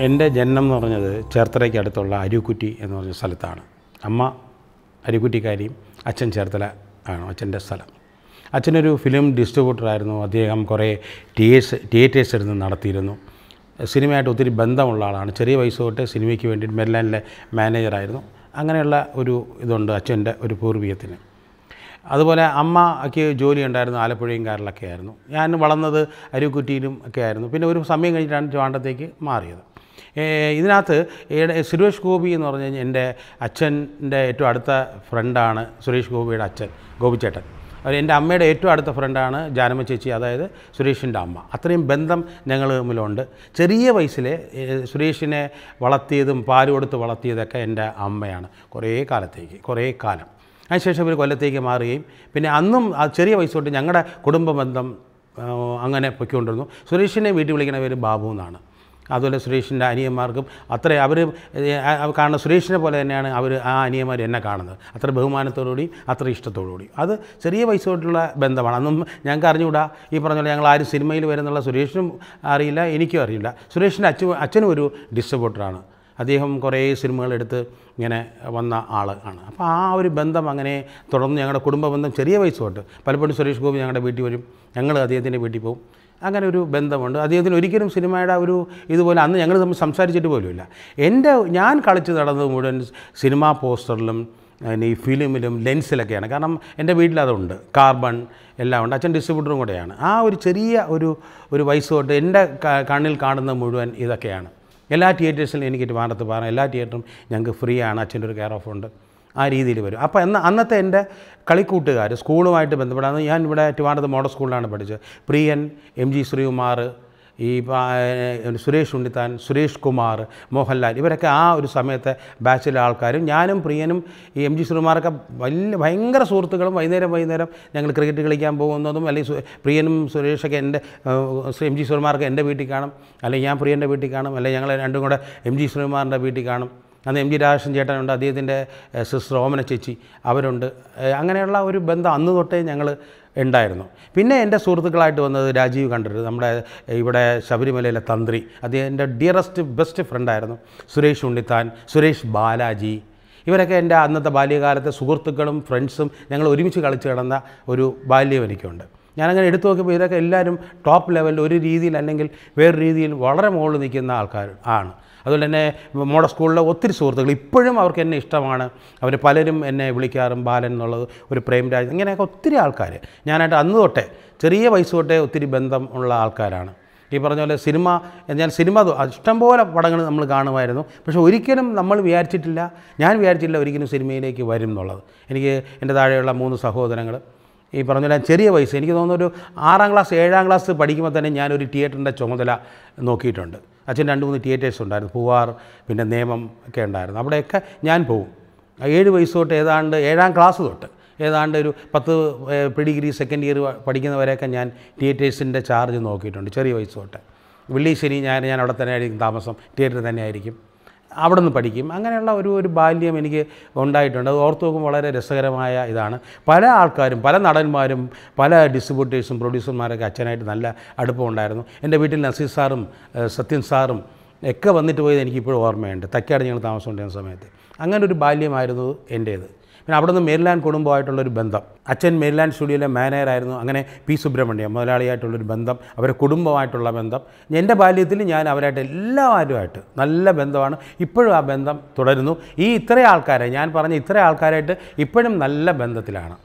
എൻ്റെ ജനനം എന്ന് പറഞ്ഞത് ചേർത്തലയ്ക്ക് അടുത്തുള്ള അരുക്കുറ്റി എന്ന് പറഞ്ഞ സ്ഥലത്താണ് അമ്മ അരുക്കുറ്റിക്കാരിയും അച്ഛൻ ചേർത്തല ആണ് അച്ഛൻ്റെ സ്ഥലം അച്ഛനൊരു ഫിലിം ഡിസ്ട്രിബ്യൂട്ടറായിരുന്നു അദ്ദേഹം കുറേ തിയേഴ്സ് തിയേറ്റേഴ്സ് ഇരുന്ന് നടത്തിയിരുന്നു സിനിമയായിട്ട് ഒത്തിരി ബന്ധമുള്ള ആളാണ് ചെറിയ വയസ്സ് തൊട്ട് സിനിമയ്ക്ക് വേണ്ടിയിട്ട് മെർലാൻഡിലെ മാനേജറായിരുന്നു അങ്ങനെയുള്ള ഒരു ഇതുണ്ട് അച്ഛൻ്റെ ഒരു പൂർവീകത്തിന് അതുപോലെ അമ്മയ്ക്ക് ജോലി ഉണ്ടായിരുന്നു ആലപ്പുഴയും കാറിലൊക്കെ ആയിരുന്നു ഞാൻ വളർന്നത് അരുക്കുറ്റിയിലും ഒക്കെ ആയിരുന്നു പിന്നെ ഒരു സമയം കഴിഞ്ഞിട്ടാണ് ട്രിവാൻഡത്തേക്ക് മാറിയത് ഏ, ഇതിനകത്ത് ഏടെ സുരേഷ് ഗോപി എന്ന് പറഞ്ഞു കഴിഞ്ഞാൽ എൻ്റെ അച്ഛൻ്റെ ഏറ്റവും അടുത്ത ഫ്രണ്ടാണ് സുരേഷ് ഗോപിയുടെ അച്ഛൻ ഗോപിച്ചേട്ടൻ അവർ എൻ്റെ അമ്മയുടെ ഏറ്റവും അടുത്ത ഫ്രണ്ടാണ് ജാനമ്മ ചേച്ചി അതായത് സുരേഷിൻ്റെ അമ്മ അത്രയും ബന്ധം ഞങ്ങൾ തമ്മിലുണ്ട് ചെറിയ വയസ്സിൽ സുരേഷിനെ വളർത്തിയതും പാല് കൊടുത്ത് വളർത്തിയതൊക്കെ എൻ്റെ അമ്മയാണ് കുറേ കാലത്തേക്ക് കുറേ കാലം അതിനുശേഷം ഇവർ കൊല്ലത്തേക്ക് മാറുകയും പിന്നെ അന്നും ആ ചെറിയ വയസ്സ് തൊട്ട് ഞങ്ങളുടെ കുടുംബ ബന്ധം ആ, അങ്ങനെ പൊയ്ക്കൊണ്ടിരുന്നു സുരേഷിനെ വീട്ടിൽ വിളിക്കുന്ന പേര് ബാബു എന്നാണ് അതുപോലെ സുരേഷിൻ്റെ അനിയന്മാർക്കും അത്ര അവർ കാണുന്ന സുരേഷിനെ പോലെ തന്നെയാണ് അവർ ആ അനിയന്മാർ എന്നെ കാണുന്നത് അത്ര ബഹുമാനത്തോടുകൂടി അത്ര ഇഷ്ടത്തോടുകൂടി അത് ചെറിയ വയസ്സ് തൊട്ടുള്ള ബന്ധമാണ് അന്നും ഞങ്ങൾക്ക് അറിഞ്ഞുകൂടാ ഈ പറഞ്ഞ പോലെ ഞങ്ങൾ ആരും സിനിമയിൽ വരുന്നുള്ള സുരേഷിനും അറിയില്ല എനിക്കും അറിയില്ല സുരേഷിൻ്റെ അച്ഛൻ അച്ഛനും ഒരു ഡിസ്ട്രിബ്യൂട്ടറാണ് അദ്ദേഹം കുറേ സിനിമകളെടുത്ത് ഇങ്ങനെ വന്ന ആൾ ആണ് അപ്പോൾ ആ ഒരു ബന്ധം അങ്ങനെ തുടർന്ന് ഞങ്ങളുടെ കുടുംബ ബന്ധം ചെറിയ വയസ്സ് തൊട്ട് പലപ്പോഴും സുരേഷ് ഗോപി ഞങ്ങളുടെ വീട്ടിൽ വരും ഞങ്ങൾ അദ്ദേഹത്തിൻ്റെ വീട്ടിൽ പോകും അങ്ങനെ ഒരു ബന്ധമുണ്ട് അദ്ദേഹത്തിന് ഒരിക്കലും സിനിമയുടെ ഒരു ഇതുപോലെ അന്ന് ഞങ്ങൾ തമ്മിൽ സംസാരിച്ചിട്ട് പോലുമില്ല എൻ്റെ ഞാൻ കളിച്ച് നടന്നത് മുഴുവൻ സിനിമാ പോസ്റ്ററിലും പിന്നെ ഈ ഫിലിമിലും ലെൻസിലൊക്കെയാണ് കാരണം എൻ്റെ വീട്ടിലതുണ്ട് കാർബൺ എല്ലാം ഉണ്ട് അച്ഛൻ ഡിസ്ട്രിബ്യൂട്ടറും കൂടെയാണ് ആ ഒരു ചെറിയ ഒരു ഒരു വയസ്സ് തൊട്ട് എൻ്റെ ക- കണ്ണിൽ കാണുന്ന മുഴുവൻ ഇതൊക്കെയാണ് എല്ലാ തിയേറ്റേഴ്സിലും എനിക്ക് ട്രിവാൻഡ്രത്ത് പറയാം എല്ലാ തിയേറ്ററും ഞങ്ങൾക്ക് ഫ്രീ ആണ് അച്ഛൻ്റെ ഒരു കെയർ ഓഫ് ഉണ്ട് ആ രീതിയിൽ വരും അപ്പോൾ എന്ന അന്നത്തെ എൻ്റെ കളിക്കൂട്ടുകാർ സ്കൂളുമായിട്ട് ബന്ധപ്പെടാതെ ഞാൻ ഇവിടെ ട്രിവാൻഡ്രത്ത് മോഡൽ സ്കൂളിലാണ് പഠിച്ചത് പ്രിയൻ എം ജി ശ്രീകുമാർ ഈ പ- ഏഹ് സുരേഷ് ഉണ്ണിത്താൻ സുരേഷ് കുമാർ മോഹൻലാൽ ഇവരൊക്കെ ആ ഒരു സമയത്തെ ബാച്ചിലെ ആൾക്കാരും ഞാനും പ്രിയനും ഈ എം ജി ശ്രീകുമാറൊക്കെ വലിയ ഭയങ്കര സുഹൃത്തുക്കളും വൈകുന്നേരം വൈകുന്നേരം ഞങ്ങൾ ക്രിക്കറ്റ് കളിക്കാൻ പോകുന്നതും അല്ലെങ്കിൽ സു- പ്രിയനും സുരേഷൊക്കെ എൻ്റെ ഏഹ് എം ജി ശ്രീകുമാർക്ക് എൻ്റെ വീട്ടിൽ കാണും അല്ലെങ്കിൽ ഞാൻ പ്രിയൻ്റെ വീട്ടിൽ കാണും അല്ലെങ്കിൽ ഞങ്ങൾ രണ്ടും കൂടെ എം ജി ശ്രീകുമാറിൻ്റെ വീട്ടിൽ കാണും അന്ന് എം ജി രാജേഷൻ ചേട്ടനുണ്ട് അദ്ദേഹത്തിൻ്റെ ഏഹ്, സിസ്റ്റർ ഓമന ചേച്ചി അവരുണ്ട് ഏഹ്, അങ്ങനെയുള്ള ഒരു ബന്ധം അന്ന് തൊട്ടേ ഞങ്ങൾ ഉണ്ടായിരുന്നു പിന്നെ എൻ്റെ സുഹൃത്തുക്കളായിട്ട് വന്നത് രാജീവ് കണ്ടരുത് നമ്മുടെ ഇവിടെ ശബരിമലയിലെ തന്ത്രി അദ്ദേഹം എൻ്റെ ഡിയറസ്റ്റ് ബെസ്റ്റ് ഫ്രണ്ടായിരുന്നു സുരേഷ് ഉണ്ണിത്താൻ സുരേഷ് ബാലാജി ഇവരൊക്കെ എൻ്റെ അന്നത്തെ ബാല്യകാലത്തെ സുഹൃത്തുക്കളും ഫ്രണ്ട്സും ഞങ്ങൾ ഒരുമിച്ച് കളിച്ച് കിടന്ന ഒരു ബാല്യം എനിക്കുണ്ട് ഞാനങ്ങനെ എടുത്തു നോക്കിയപ്പോൾ ഇവരൊക്കെ എല്ലാവരും ടോപ്പ് ലെവലിൽ ഒരു രീതിയിൽ അല്ലെങ്കിൽ വേറെ രീതിയിൽ വളരെ മുകളിൽ നിൽക്കുന്ന ആൾക്കാർ ആണ് അതുപോലെ തന്നെ മോഡൽ സ്കൂളിലെ ഒത്തിരി സുഹൃത്തുക്കൾ ഇപ്പോഴും അവർക്ക് എന്നെ ഇഷ്ടമാണ് അവർ പലരും എന്നെ വിളിക്കാറും ബാലൻ എന്നുള്ളത് ഒരു പ്രേംരാജ് ഇങ്ങനെയൊക്കെ ഒത്തിരി ആൾക്കാർ ഞാനായിട്ട് അന്ന് തൊട്ടേ ചെറിയ വയസ്സ് തൊട്ടേ ഒത്തിരി ബന്ധം ഉള്ള ആൾക്കാരാണ് ഈ പറഞ്ഞ പോലെ സിനിമ ഞാൻ സിനിമ തു- ഇഷ്ടംപോലെ പടങ്ങൾ നമ്മൾ കാണുമായിരുന്നു പക്ഷേ ഒരിക്കലും നമ്മൾ വിചാരിച്ചിട്ടില്ല ഞാൻ വിചാരിച്ചിട്ടില്ല ഒരിക്കലും സിനിമയിലേക്ക് വരും എന്നുള്ളത് എനിക്ക് എൻ്റെ താഴെയുള്ള മൂന്ന് സഹോദരങ്ങൾ ഈ പറഞ്ഞ പോലെ ചെറിയ വയസ്സ് എനിക്ക് തോന്നുന്നു ഒരു ആറാം ക്ലാസ് ഏഴാം ക്ലാസ് പഠിക്കുമ്പോൾ തന്നെ ഞാനൊരു തിയേറ്ററിൻ്റെ ചുമതല നോക്കിയിട്ടുണ്ട് അച്ഛൻ രണ്ട് മൂന്ന് തിയേറ്റേഴ്സ് ഉണ്ടായിരുന്നു പൂവാർ പിന്നെ നിയമം ഒക്കെ ഉണ്ടായിരുന്നു അവിടെയൊക്കെ ഞാൻ പോകും ഏഴ് വയസ്സ് തൊട്ട് ഏതാണ്ട് ഏഴാം ക്ലാസ് തൊട്ട് ഏതാണ്ട് ഒരു പത്ത് പ്രീ ഡിഗ്രി സെക്കൻഡ് ഇയർ പഠിക്കുന്നവരെയൊക്കെ ഞാൻ തിയേറ്റേഴ്സിൻ്റെ ചാർജ് നോക്കിയിട്ടുണ്ട് ചെറിയ വയസ്സ് തൊട്ട് വെള്ളി ശനി ഞാൻ ഞാൻ അവിടെ തന്നെ ആയിരിക്കും താമസം തിയേറ്ററിൽ തന്നെ ആയിരിക്കും അവിടെ നിന്ന് പഠിക്കും അങ്ങനെയുള്ള ഒരു ഒരു ബാല്യം എനിക്ക് ഉണ്ടായിട്ടുണ്ട് അത് ഓർത്ത് നോക്കുമ്പോൾ വളരെ രസകരമായ ഇതാണ് പല ആൾക്കാരും പല നടന്മാരും പല ഡിസ്ട്രിബ്യൂട്ടേഴ്സും പ്രൊഡ്യൂസർമാരൊക്കെ അച്ഛനായിട്ട് നല്ല അടുപ്പം ഉണ്ടായിരുന്നു എൻ്റെ വീട്ടിൽ നസീർ സാറും ഏഹ് സത്യൻ സാറും ഒക്കെ വന്നിട്ട് പോയത് എനിക്കിപ്പോഴും ഓർമ്മയുണ്ട് തക്കാട് ഞങ്ങൾ താമസമുണ്ടായിരുന്ന സമയത്ത് അങ്ങനെ ഒരു ബാല്യമായിരുന്നു എൻ്റേത് പിന്നെ അവിടെ നിന്ന് മേരിലാൻഡ് കുടുംബമായിട്ടുള്ളൊരു ബന്ധം അച്ഛൻ മേരിലാൻഡ് സ്റ്റുഡിയോയിലെ മാനേജറായിരുന്നു അങ്ങനെ പി സുബ്രഹ്മണ്യം മുതലാളിയായിട്ടുള്ളൊരു ബന്ധം അവരുടെ കുടുംബമായിട്ടുള്ള ബന്ധം എൻ്റെ ബാല്യത്തിൽ ഞാൻ അവരായിട്ട് എല്ലാവരുമായിട്ട് നല്ല ബന്ധമാണ് ഇപ്പോഴും ആ ബന്ധം തുടരുന്നു ഈ ഇത്രയും ആൾക്കാരെ ഞാൻ പറഞ്ഞ ഇത്രയും ആൾക്കാരായിട്ട് ഇപ്പോഴും നല്ല ബന്ധത്തിലാണ്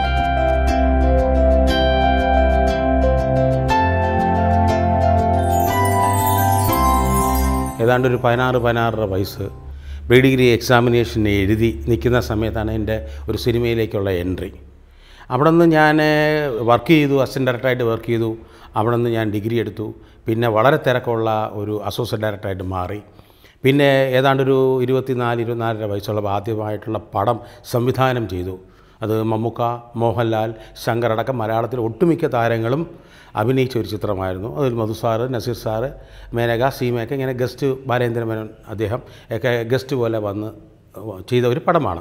ഏതാണ്ട് ഒരു പതിനാറ് പതിനാറര വയസ്സ് പ്രീ ഡിഗ്രി എക്സാമിനേഷൻ എഴുതി നിൽക്കുന്ന സമയത്താണ് എൻ്റെ ഒരു സിനിമയിലേക്കുള്ള എൻട്രി അവിടെ നിന്ന് ഞാൻ വർക്ക് ചെയ്തു അസിസ്റ്റൻ്റ് ഡയറക്ടറായിട്ട് വർക്ക് ചെയ്തു അവിടെ നിന്ന് ഞാൻ ഡിഗ്രി എടുത്തു പിന്നെ വളരെ തിരക്കുള്ള ഒരു അസോസിയേറ്റ് ഡയറക്ടറായിട്ട് മാറി പിന്നെ ഏതാണ്ടൊരു ഇരുപത്തിനാല് ഇരുപത്തിനാലര വയസ്സുള്ള ആദ്യമായിട്ടുള്ള പടം സംവിധാനം ചെയ്തു അത് മമ്മൂക്ക മോഹൻലാൽ ശങ്കർ അടക്കം മലയാളത്തിലെ ഒട്ടുമിക്ക താരങ്ങളും അഭിനയിച്ച ഒരു ചിത്രമായിരുന്നു അതിൽ മധു സാറ് നസീർ സാറ് മേനക സീമയൊക്കെ ഇങ്ങനെ ഗസ്റ്റ് ബാലേന്ദ്ര മേനോൻ അദ്ദേഹം ഒക്കെ ഗസ്റ്റ് പോലെ വന്ന് ചെയ്ത ഒരു പടമാണ്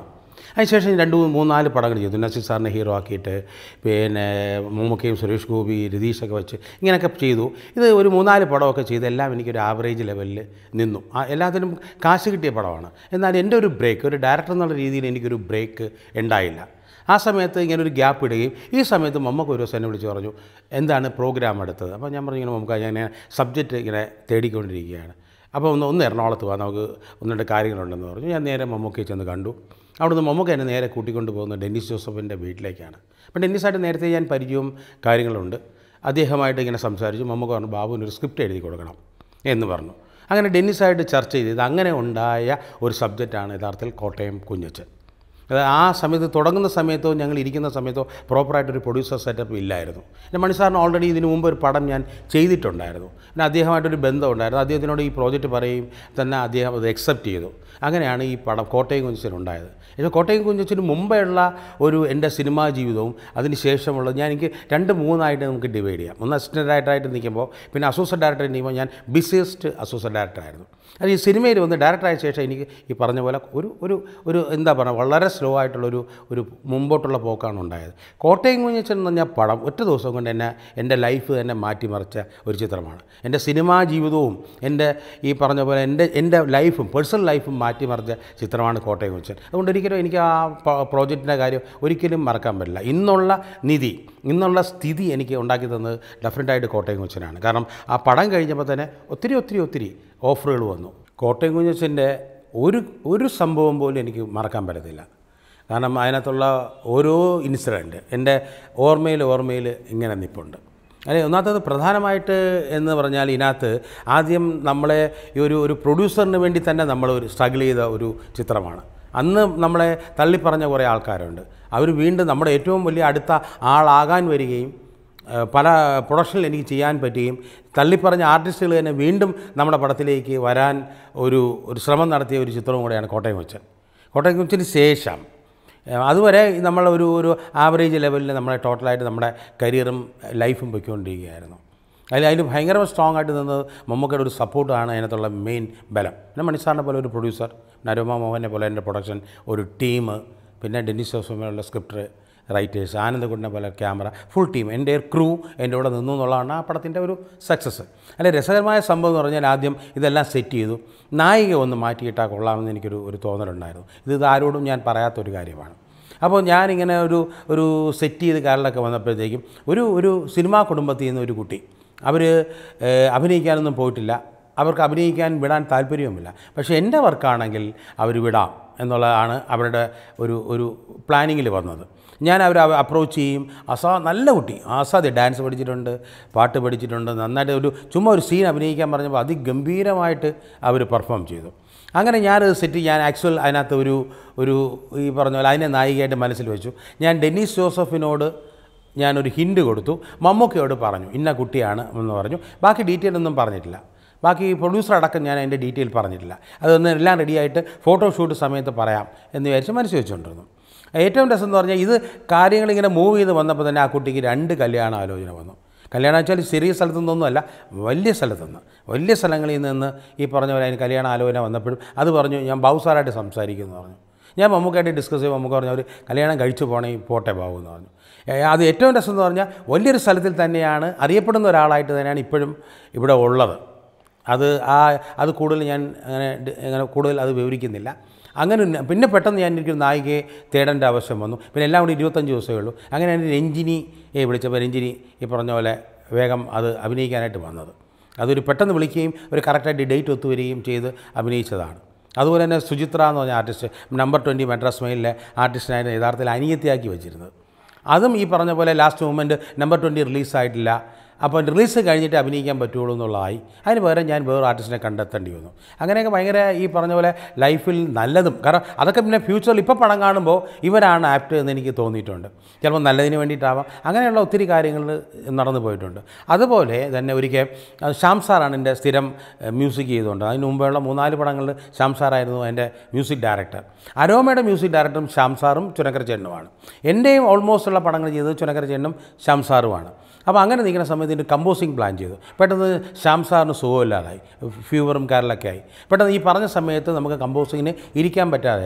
അതിനുശേഷം രണ്ട് മൂന്ന് മൂന്നാല് പടങ്ങൾ ചെയ്തു നസീർ സാറിനെ ഹീറോ ആക്കിയിട്ട് പിന്നെ മമ്മൂക്കയും സുരേഷ് ഗോപി രതീഷൊക്കെ വെച്ച് ഇങ്ങനെയൊക്കെ ചെയ്തു ഇത് ഒരു മൂന്നാല് പടമൊക്കെ ചെയ്ത് എല്ലാം എനിക്കൊരു ആവറേജ് ലെവലിൽ നിന്നു ആ എല്ലാത്തിനും കാശ് കിട്ടിയ പടമാണ് എന്നാൽ എൻ്റെ ഒരു ബ്രേക്ക് ഒരു ഡയറക്ടർ എന്നുള്ള രീതിയിൽ എനിക്കൊരു ബ്രേക്ക് ഉണ്ടായില്ല ആ സമയത്ത് ഇങ്ങനെ ഒരു ഗ്യാപ്പ് ഇടുകയും ഈ സമയത്ത് മമ്മക്ക് ഒരു ദിവസം എന്നെ വിളിച്ച് പറഞ്ഞു എന്താണ് പ്രോഗ്രാം എടുത്തത് അപ്പോൾ ഞാൻ പറഞ്ഞു ഇങ്ങനെ നമുക്ക് ഞാൻ സബ്ജക്റ്റ് ഇങ്ങനെ തേടിക്കൊണ്ടിരിക്കുകയാണ് അപ്പോൾ ഒന്ന് ഒന്ന് എറണാകുളത്ത് പോകാം നമുക്ക് ഒന്ന് രണ്ട് കാര്യങ്ങളുണ്ടെന്ന് പറഞ്ഞു ഞാൻ നേരെ മമ്മൂക്കയെ ചെന്ന് കണ്ടു അവിടുന്ന് മമ്മൂക്ക എന്നെ നേരെ കൂട്ടിക്കൊണ്ട് പോകുന്നത് ഡെന്നിസ് ജോസഫിൻ്റെ വീട്ടിലേക്കാണ് അപ്പം ഡെന്നിസായിട്ട് നേരത്തെ ഞാൻ പരിചയവും കാര്യങ്ങളുണ്ട് അദ്ദേഹമായിട്ട് ഇങ്ങനെ സംസാരിച്ചു മമ്മൂക്ക പറഞ്ഞു ബാബുവിന് ഒരു സ്ക്രിപ്റ്റ് എഴുതി കൊടുക്കണം എന്ന് പറഞ്ഞു അങ്ങനെ ഡെന്നിസായിട്ട് ചർച്ച ചെയ്ത് ഇത് അങ്ങനെ ഉണ്ടായ ഒരു സബ്ജക്റ്റാണ് യഥാർത്ഥത്തിൽ കോട്ടയം കുഞ്ഞച്ചൻ അത് ആ സമയത്ത് തുടങ്ങുന്ന സമയത്തോ ഞങ്ങൾ ഇരിക്കുന്ന സമയത്തോ പ്രോപ്പറായിട്ടൊരു പ്രൊഡ്യൂസർ സെറ്റപ്പ് ഇല്ലായിരുന്നു പിന്നെ മണിസാറിന് ഓൾറെഡി ഇതിനു മുമ്പ് ഒരു പടം ഞാൻ ചെയ്തിട്ടുണ്ടായിരുന്നു പിന്നെ അദ്ദേഹമായിട്ടൊരു ബന്ധമുണ്ടായിരുന്നു അദ്ദേഹത്തിനോട് ഈ പ്രോജക്റ്റ് പറയും തന്നെ അദ്ദേഹം അത് അക്സെപ്റ്റ് ചെയ്തു അങ്ങനെയാണ് ഈ പടം കോട്ടയം കുഞ്ഞച്ചൻ ഉണ്ടായത് പക്ഷേ കോട്ടയം കുഞ്ഞച്ചന് മുമ്പെയുള്ള ഒരു എൻ്റെ സിനിമാ ജീവിതവും അതിന് ശേഷമുള്ള ഞാൻ എനിക്ക് രണ്ട് മൂന്നായിട്ട് നമുക്ക് ഡിവൈഡ് ചെയ്യാം ഒന്ന് അസിസ്റ്റൻ്റ് ഡയറക്ടറായിട്ട് നിൽക്കുമ്പോൾ പിന്നെ അസോസിയേറ്റ് ഡയറക്ടർ നിൽക്കുമ്പോൾ ഞാൻ ബിസിയസ്റ്റ് അസോസിയേറ്റ് ഡയറക്ടറായിരുന്നു അത് ഈ സിനിമയിൽ വന്ന് ഡയറക്ടറായ ശേഷം എനിക്ക് ഈ പറഞ്ഞ പോലെ ഒരു ഒരു ഒരു എന്താ പറയുക വളരെ സ്ലോ ആയിട്ടുള്ളൊരു ഒരു മുമ്പോട്ടുള്ള പോക്കാണ് ഉണ്ടായത് കോട്ടയം കുഞ്ഞച്ചൻ എന്ന് പറഞ്ഞ പടം ഒറ്റ ദിവസം കൊണ്ട് എന്നെ എൻ്റെ ലൈഫ് തന്നെ മാറ്റിമറിച്ച ഒരു ചിത്രമാണ് എൻ്റെ സിനിമാ ജീവിതവും എൻ്റെ ഈ പറഞ്ഞ പോലെ എൻ്റെ എൻ്റെ ലൈഫും പേഴ്സണൽ ലൈഫും മാറ്റിമറിച്ച ചിത്രമാണ് കോട്ടയം കുഞ്ഞച്ചൻ അതുകൊണ്ട് ഒരിക്കലും എനിക്ക് ആ പ്രോജക്റ്റിൻ്റെ കാര്യം ഒരിക്കലും മറക്കാൻ പറ്റില്ല ഇന്നുള്ള നിധി ഇന്നുള്ള സ്ഥിതി എനിക്ക് ഉണ്ടാക്കി തന്നത് ഡെഫിനറ്റായിട്ട് കോട്ടയം കുഞ്ഞച്ചനാണ് കാരണം ആ പടം കഴിഞ്ഞപ്പോൾ തന്നെ ഒത്തിരി ഒത്തിരി ഒത്തിരി ഓഫറുകൾ വന്നു കോട്ടയം കുഞ്ഞച്ചൻ്റെ ഒരു ഒരു സംഭവം പോലും എനിക്ക് മറക്കാൻ പറ്റത്തില്ല കാരണം അതിനകത്തുള്ള ഓരോ ഇൻസിഡൻറ്റ് എൻ്റെ ഓർമ്മയിൽ ഓർമ്മയിൽ ഇങ്ങനെ നിൽപ്പുണ്ട് അല്ലെ ഒന്നാമത്തത് പ്രധാനമായിട്ട് എന്ന് പറഞ്ഞാൽ ഇതിനകത്ത് ആദ്യം നമ്മളെ ഈ ഒരു ഒരു പ്രൊഡ്യൂസറിന് വേണ്ടി തന്നെ നമ്മൾ ഒരു സ്ട്രഗിൾ ചെയ്ത ഒരു ചിത്രമാണ് അന്ന് നമ്മളെ തള്ളിപ്പറഞ്ഞ കുറേ ആൾക്കാരുണ്ട് അവർ വീണ്ടും നമ്മുടെ ഏറ്റവും വലിയ അടുത്ത ആളാകാൻ വരികയും ഏഹ് പല പ്രൊഡക്ഷനിൽ എനിക്ക് ചെയ്യാൻ പറ്റുകയും തള്ളിപ്പറഞ്ഞ ആർട്ടിസ്റ്റുകൾ തന്നെ വീണ്ടും നമ്മുടെ പടത്തിലേക്ക് വരാൻ ഒരു ഒരു ശ്രമം നടത്തിയ ഒരു ചിത്രവും കൂടെയാണ് കോട്ടയം കൊച്ചൻ കോട്ടയം കൊച്ചിന് ശേഷം ഏഹ് അതുവരെ നമ്മൾ ഒരു ഒരു ആവറേജ് ലെവലിൽ നമ്മളെ ടോട്ടലായിട്ട് നമ്മുടെ കരിയറും ലൈഫും പൊയ്ക്കൊണ്ടിരിക്കുകയായിരുന്നു അതിൽ അതിന് ഭയങ്കര സ്ട്രോങ് ആയിട്ട് നിന്നത് മമ്മൂക്കയുടെ ഒരു സപ്പോർട്ടാണ് അതിനകത്തുള്ള മെയിൻ ബലം പിന്നെ മണിസാറിനെ പോലെ ഒരു പ്രൊഡ്യൂസർ നരോമ മോഹനെ പോലെ എൻ്റെ പ്രൊഡക്ഷൻ ഒരു ടീം പിന്നെ ഡെന്നിസ് ജോസഫിനുള്ള സ്ക്രിപ്റ്റ് റൈറ്റേഴ്സ് ആനന്ദകുട്ടിനെ പോലെ ക്യാമറ ഫുൾ ടീം എൻ്റെ ക്രൂ എൻ്റെ കൂടെ നിന്നു എന്നുള്ളതാണ് ആ പടത്തിൻ്റെ ഒരു സക്സസ് അല്ലെ രസകരമായ സംഭവം എന്ന് പറഞ്ഞാൽ ആദ്യം ഇതെല്ലാം സെറ്റ് ചെയ്തു നായിക ഒന്ന് മാറ്റിയിട്ടാൽ കൊള്ളാമെന്ന് എനിക്കൊരു ഒരു തോന്നലുണ്ടായിരുന്നു ഇത് ഇത് ആരോടും ഞാൻ പറയാത്തൊരു കാര്യമാണ് അപ്പോൾ ഞാനിങ്ങനെ ഒരു ഒരു സെറ്റ് ചെയ്ത് കാറിലൊക്കെ വന്നപ്പോഴത്തേക്കും ഒരു ഒരു സിനിമാ കുടുംബത്തിൽ നിന്ന് ഒരു കുട്ടി അവർ അഭിനയിക്കാനൊന്നും പോയിട്ടില്ല അവർക്ക് അഭിനയിക്കാൻ വിടാൻ താല്പര്യവുമില്ല പക്ഷേ എൻ്റെ വർക്കാണെങ്കിൽ അവർ വിടാം എന്നുള്ളതാണ് അവരുടെ ഒരു ഒരു പ്ലാനിങ്ങിൽ വന്നത് ഞാൻ അവരെ അപ്രോച്ച് ചെയ്യും അസാ നല്ല കുട്ടി ആസാദ് ഡാൻസ് പഠിച്ചിട്ടുണ്ട് പാട്ട് പഠിച്ചിട്ടുണ്ട് നന്നായിട്ട് ഒരു ചുമ്മാ ഒരു സീൻ അഭിനയിക്കാൻ പറഞ്ഞപ്പോൾ അതിഗംഭീരമായിട്ട് അവർ പെർഫോം ചെയ്തു അങ്ങനെ ഞാനത് സെറ്റ് ഞാൻ ആക്ച്വൽ അതിനകത്ത് ഒരു ഒരു ഈ പറഞ്ഞ പോലെ അതിനെ നായികയായിട്ട് മനസ്സിൽ വെച്ചു ഞാൻ ഡെന്നീസ് ജോസഫിനോട് ഞാനൊരു ഹിൻഡ് കൊടുത്തു മമ്മൂക്കയോട് പറഞ്ഞു ഇന്ന കുട്ടിയാണ് എന്ന് പറഞ്ഞു ബാക്കി ഡീറ്റെയിൽ ഒന്നും പറഞ്ഞിട്ടില്ല ബാക്കി പ്രൊഡ്യൂസർ അടക്കം ഞാൻ അതിൻ്റെ ഡീറ്റെയിൽ പറഞ്ഞിട്ടില്ല അതൊന്ന് എല്ലാം റെഡിയായിട്ട് ഫോട്ടോഷൂട്ട് സമയത്ത് പറയാം എന്ന് വിചാരിച്ച് മനസ്സിൽ വെച്ചുകൊണ്ടിരുന്നു ഏറ്റവും രസം എന്ന് പറഞ്ഞാൽ ഇത് കാര്യങ്ങളിങ്ങനെ മൂവ് ചെയ്ത് വന്നപ്പോൾ തന്നെ ആ കുട്ടിക്ക് രണ്ട് കല്യാണ ആലോചന വന്നു കല്യാണം വെച്ചാൽ ചെറിയ സ്ഥലത്തു നിന്നൊന്നുമല്ല വലിയ സ്ഥലത്തു നിന്ന് വലിയ സ്ഥലങ്ങളിൽ നിന്ന് ഈ പറഞ്ഞ പോലെ അതിന് കല്യാണ ആലോചന വന്നപ്പോഴും അത് പറഞ്ഞു ഞാൻ ബാബുസാറായിട്ട് സംസാരിക്കുമെന്ന് പറഞ്ഞു ഞാൻ മമ്മൂക്കായിട്ട് ഡിസ്കസ് ചെയ്യുമ്പോൾ നമുക്ക് പറഞ്ഞു ഒരു കല്യാണം കഴിച്ചു പോകണേ പോട്ടെ ബാബു എന്ന് പറഞ്ഞു ഏ, അത് ഏറ്റവും രസം എന്ന് പറഞ്ഞാൽ വലിയൊരു സ്ഥലത്തിൽ തന്നെയാണ് അറിയപ്പെടുന്ന ഒരാളായിട്ട് തന്നെയാണ് ഇപ്പോഴും ഇവിടെ ഉള്ളത് അത് ആ അത് കൂടുതൽ ഞാൻ അങ്ങനെ ഡി- അങ്ങനെ കൂടുതൽ അത് വിവരിക്കുന്നില്ല അങ്ങനെ ഒരു ന- പിന്നെ പെട്ടെന്ന് ഞാൻ എനിക്കൊരു നായികയെ തേടേണ്ട ആവശ്യം വന്നു പിന്നെ എല്ലാം കൂടി ഇരുപത്തഞ്ച് ദിവസമേ ഉള്ളൂ അങ്ങനെ ഞാൻ രഞ്ജിനിയെ വിളിച്ചപ്പോൾ രഞ്ജിനി ഈ പറഞ്ഞ പോലെ വേഗം അത് അഭിനയിക്കാനായിട്ട് വന്നത് അതൊരു പെട്ടെന്ന് വിളിക്കുകയും ഒരു കറക്റ്റായിട്ട് ഡേറ്റ് ഒത്തുവരികയും ചെയ്ത് അഭിനയിച്ചതാണ് അതുപോലെ തന്നെ സുചിത്ര എന്ന് പറഞ്ഞ ആർട്ടിസ്റ്റ് നമ്പർ ട്വൻറ്റി മെഡ്രാസ് മെയിലിലെ ആർട്ടിസ്റ്റിനായിരുന്നു യഥാർത്ഥത്തിൽ അനിയത്തിയാക്കി വെച്ചിരുന്നത് അതും ഈ പറഞ്ഞ പോലെ ലാസ്റ്റ് മൂമെൻറ്റ് നമ്പർ ട്വൻറ്റി റിലീസായിട്ടില്ല അപ്പോൾ റിലീസ് കഴിഞ്ഞിട്ട് അഭിനയിക്കാൻ പറ്റുള്ളൂ എന്നുള്ളതായി അതിന് പകരം ഞാൻ വേറെ ആർട്ടിസ്റ്റിനെ കണ്ടെത്തേണ്ടി വന്നു അങ്ങനെയൊക്കെ ഭയങ്കര ഈ പറഞ്ഞ പോലെ ലൈഫിൽ നല്ലതും കാരണം അതൊക്കെ പിന്നെ ഫ്യൂച്ചറിൽ ഇപ്പോൾ പടം കാണുമ്പോൾ ഇവരാണ് ആപ്റ്റ് എന്ന് എനിക്ക് തോന്നിയിട്ടുണ്ട് ചിലപ്പോൾ നല്ലതിന് വേണ്ടിയിട്ടാവാം അങ്ങനെയുള്ള ഒത്തിരി കാര്യങ്ങൾ നടന്നു പോയിട്ടുണ്ട് അതുപോലെ തന്നെ ഒരിക്കൽ അത് ശ്യാം സാറാണ് എൻ്റെ സ്ഥിരം മ്യൂസിക് ചെയ്തുകൊണ്ട് അതിന് മുമ്പുള്ള മൂന്നാല് പടങ്ങളിൽ ശ്യാം സാറായിരുന്നു എൻ്റെ മ്യൂസിക് ഡയറക്ടർ അരോമയുടെ മ്യൂസിക് ഡയറക്ടറും ശ്യാം സാറും ചുനക്കര ചേട്ടനുമാണ് എൻ്റെയും ഓൾമോസ്റ്റ് ഉള്ള പടങ്ങൾ ചെയ്തത് ചുനക്കര ചേട്ടനും ശ്യാം സാറുമാണ് അപ്പോൾ അങ്ങനെ നിൽക്കുന്ന സമയത്ത് ഇതിൻ്റെ കമ്പോസിങ് പ്ലാൻ ചെയ്തു പെട്ടെന്ന് ശ്യാം സാറിന് സുഖമില്ലാതായി ഫീവറും കാര്യങ്ങളൊക്കെ ആയി പെട്ടെന്ന് ഈ പറഞ്ഞ സമയത്ത് നമുക്ക് കമ്പോസിങ്ങിന് ഇരിക്കാൻ പറ്റാതെയായി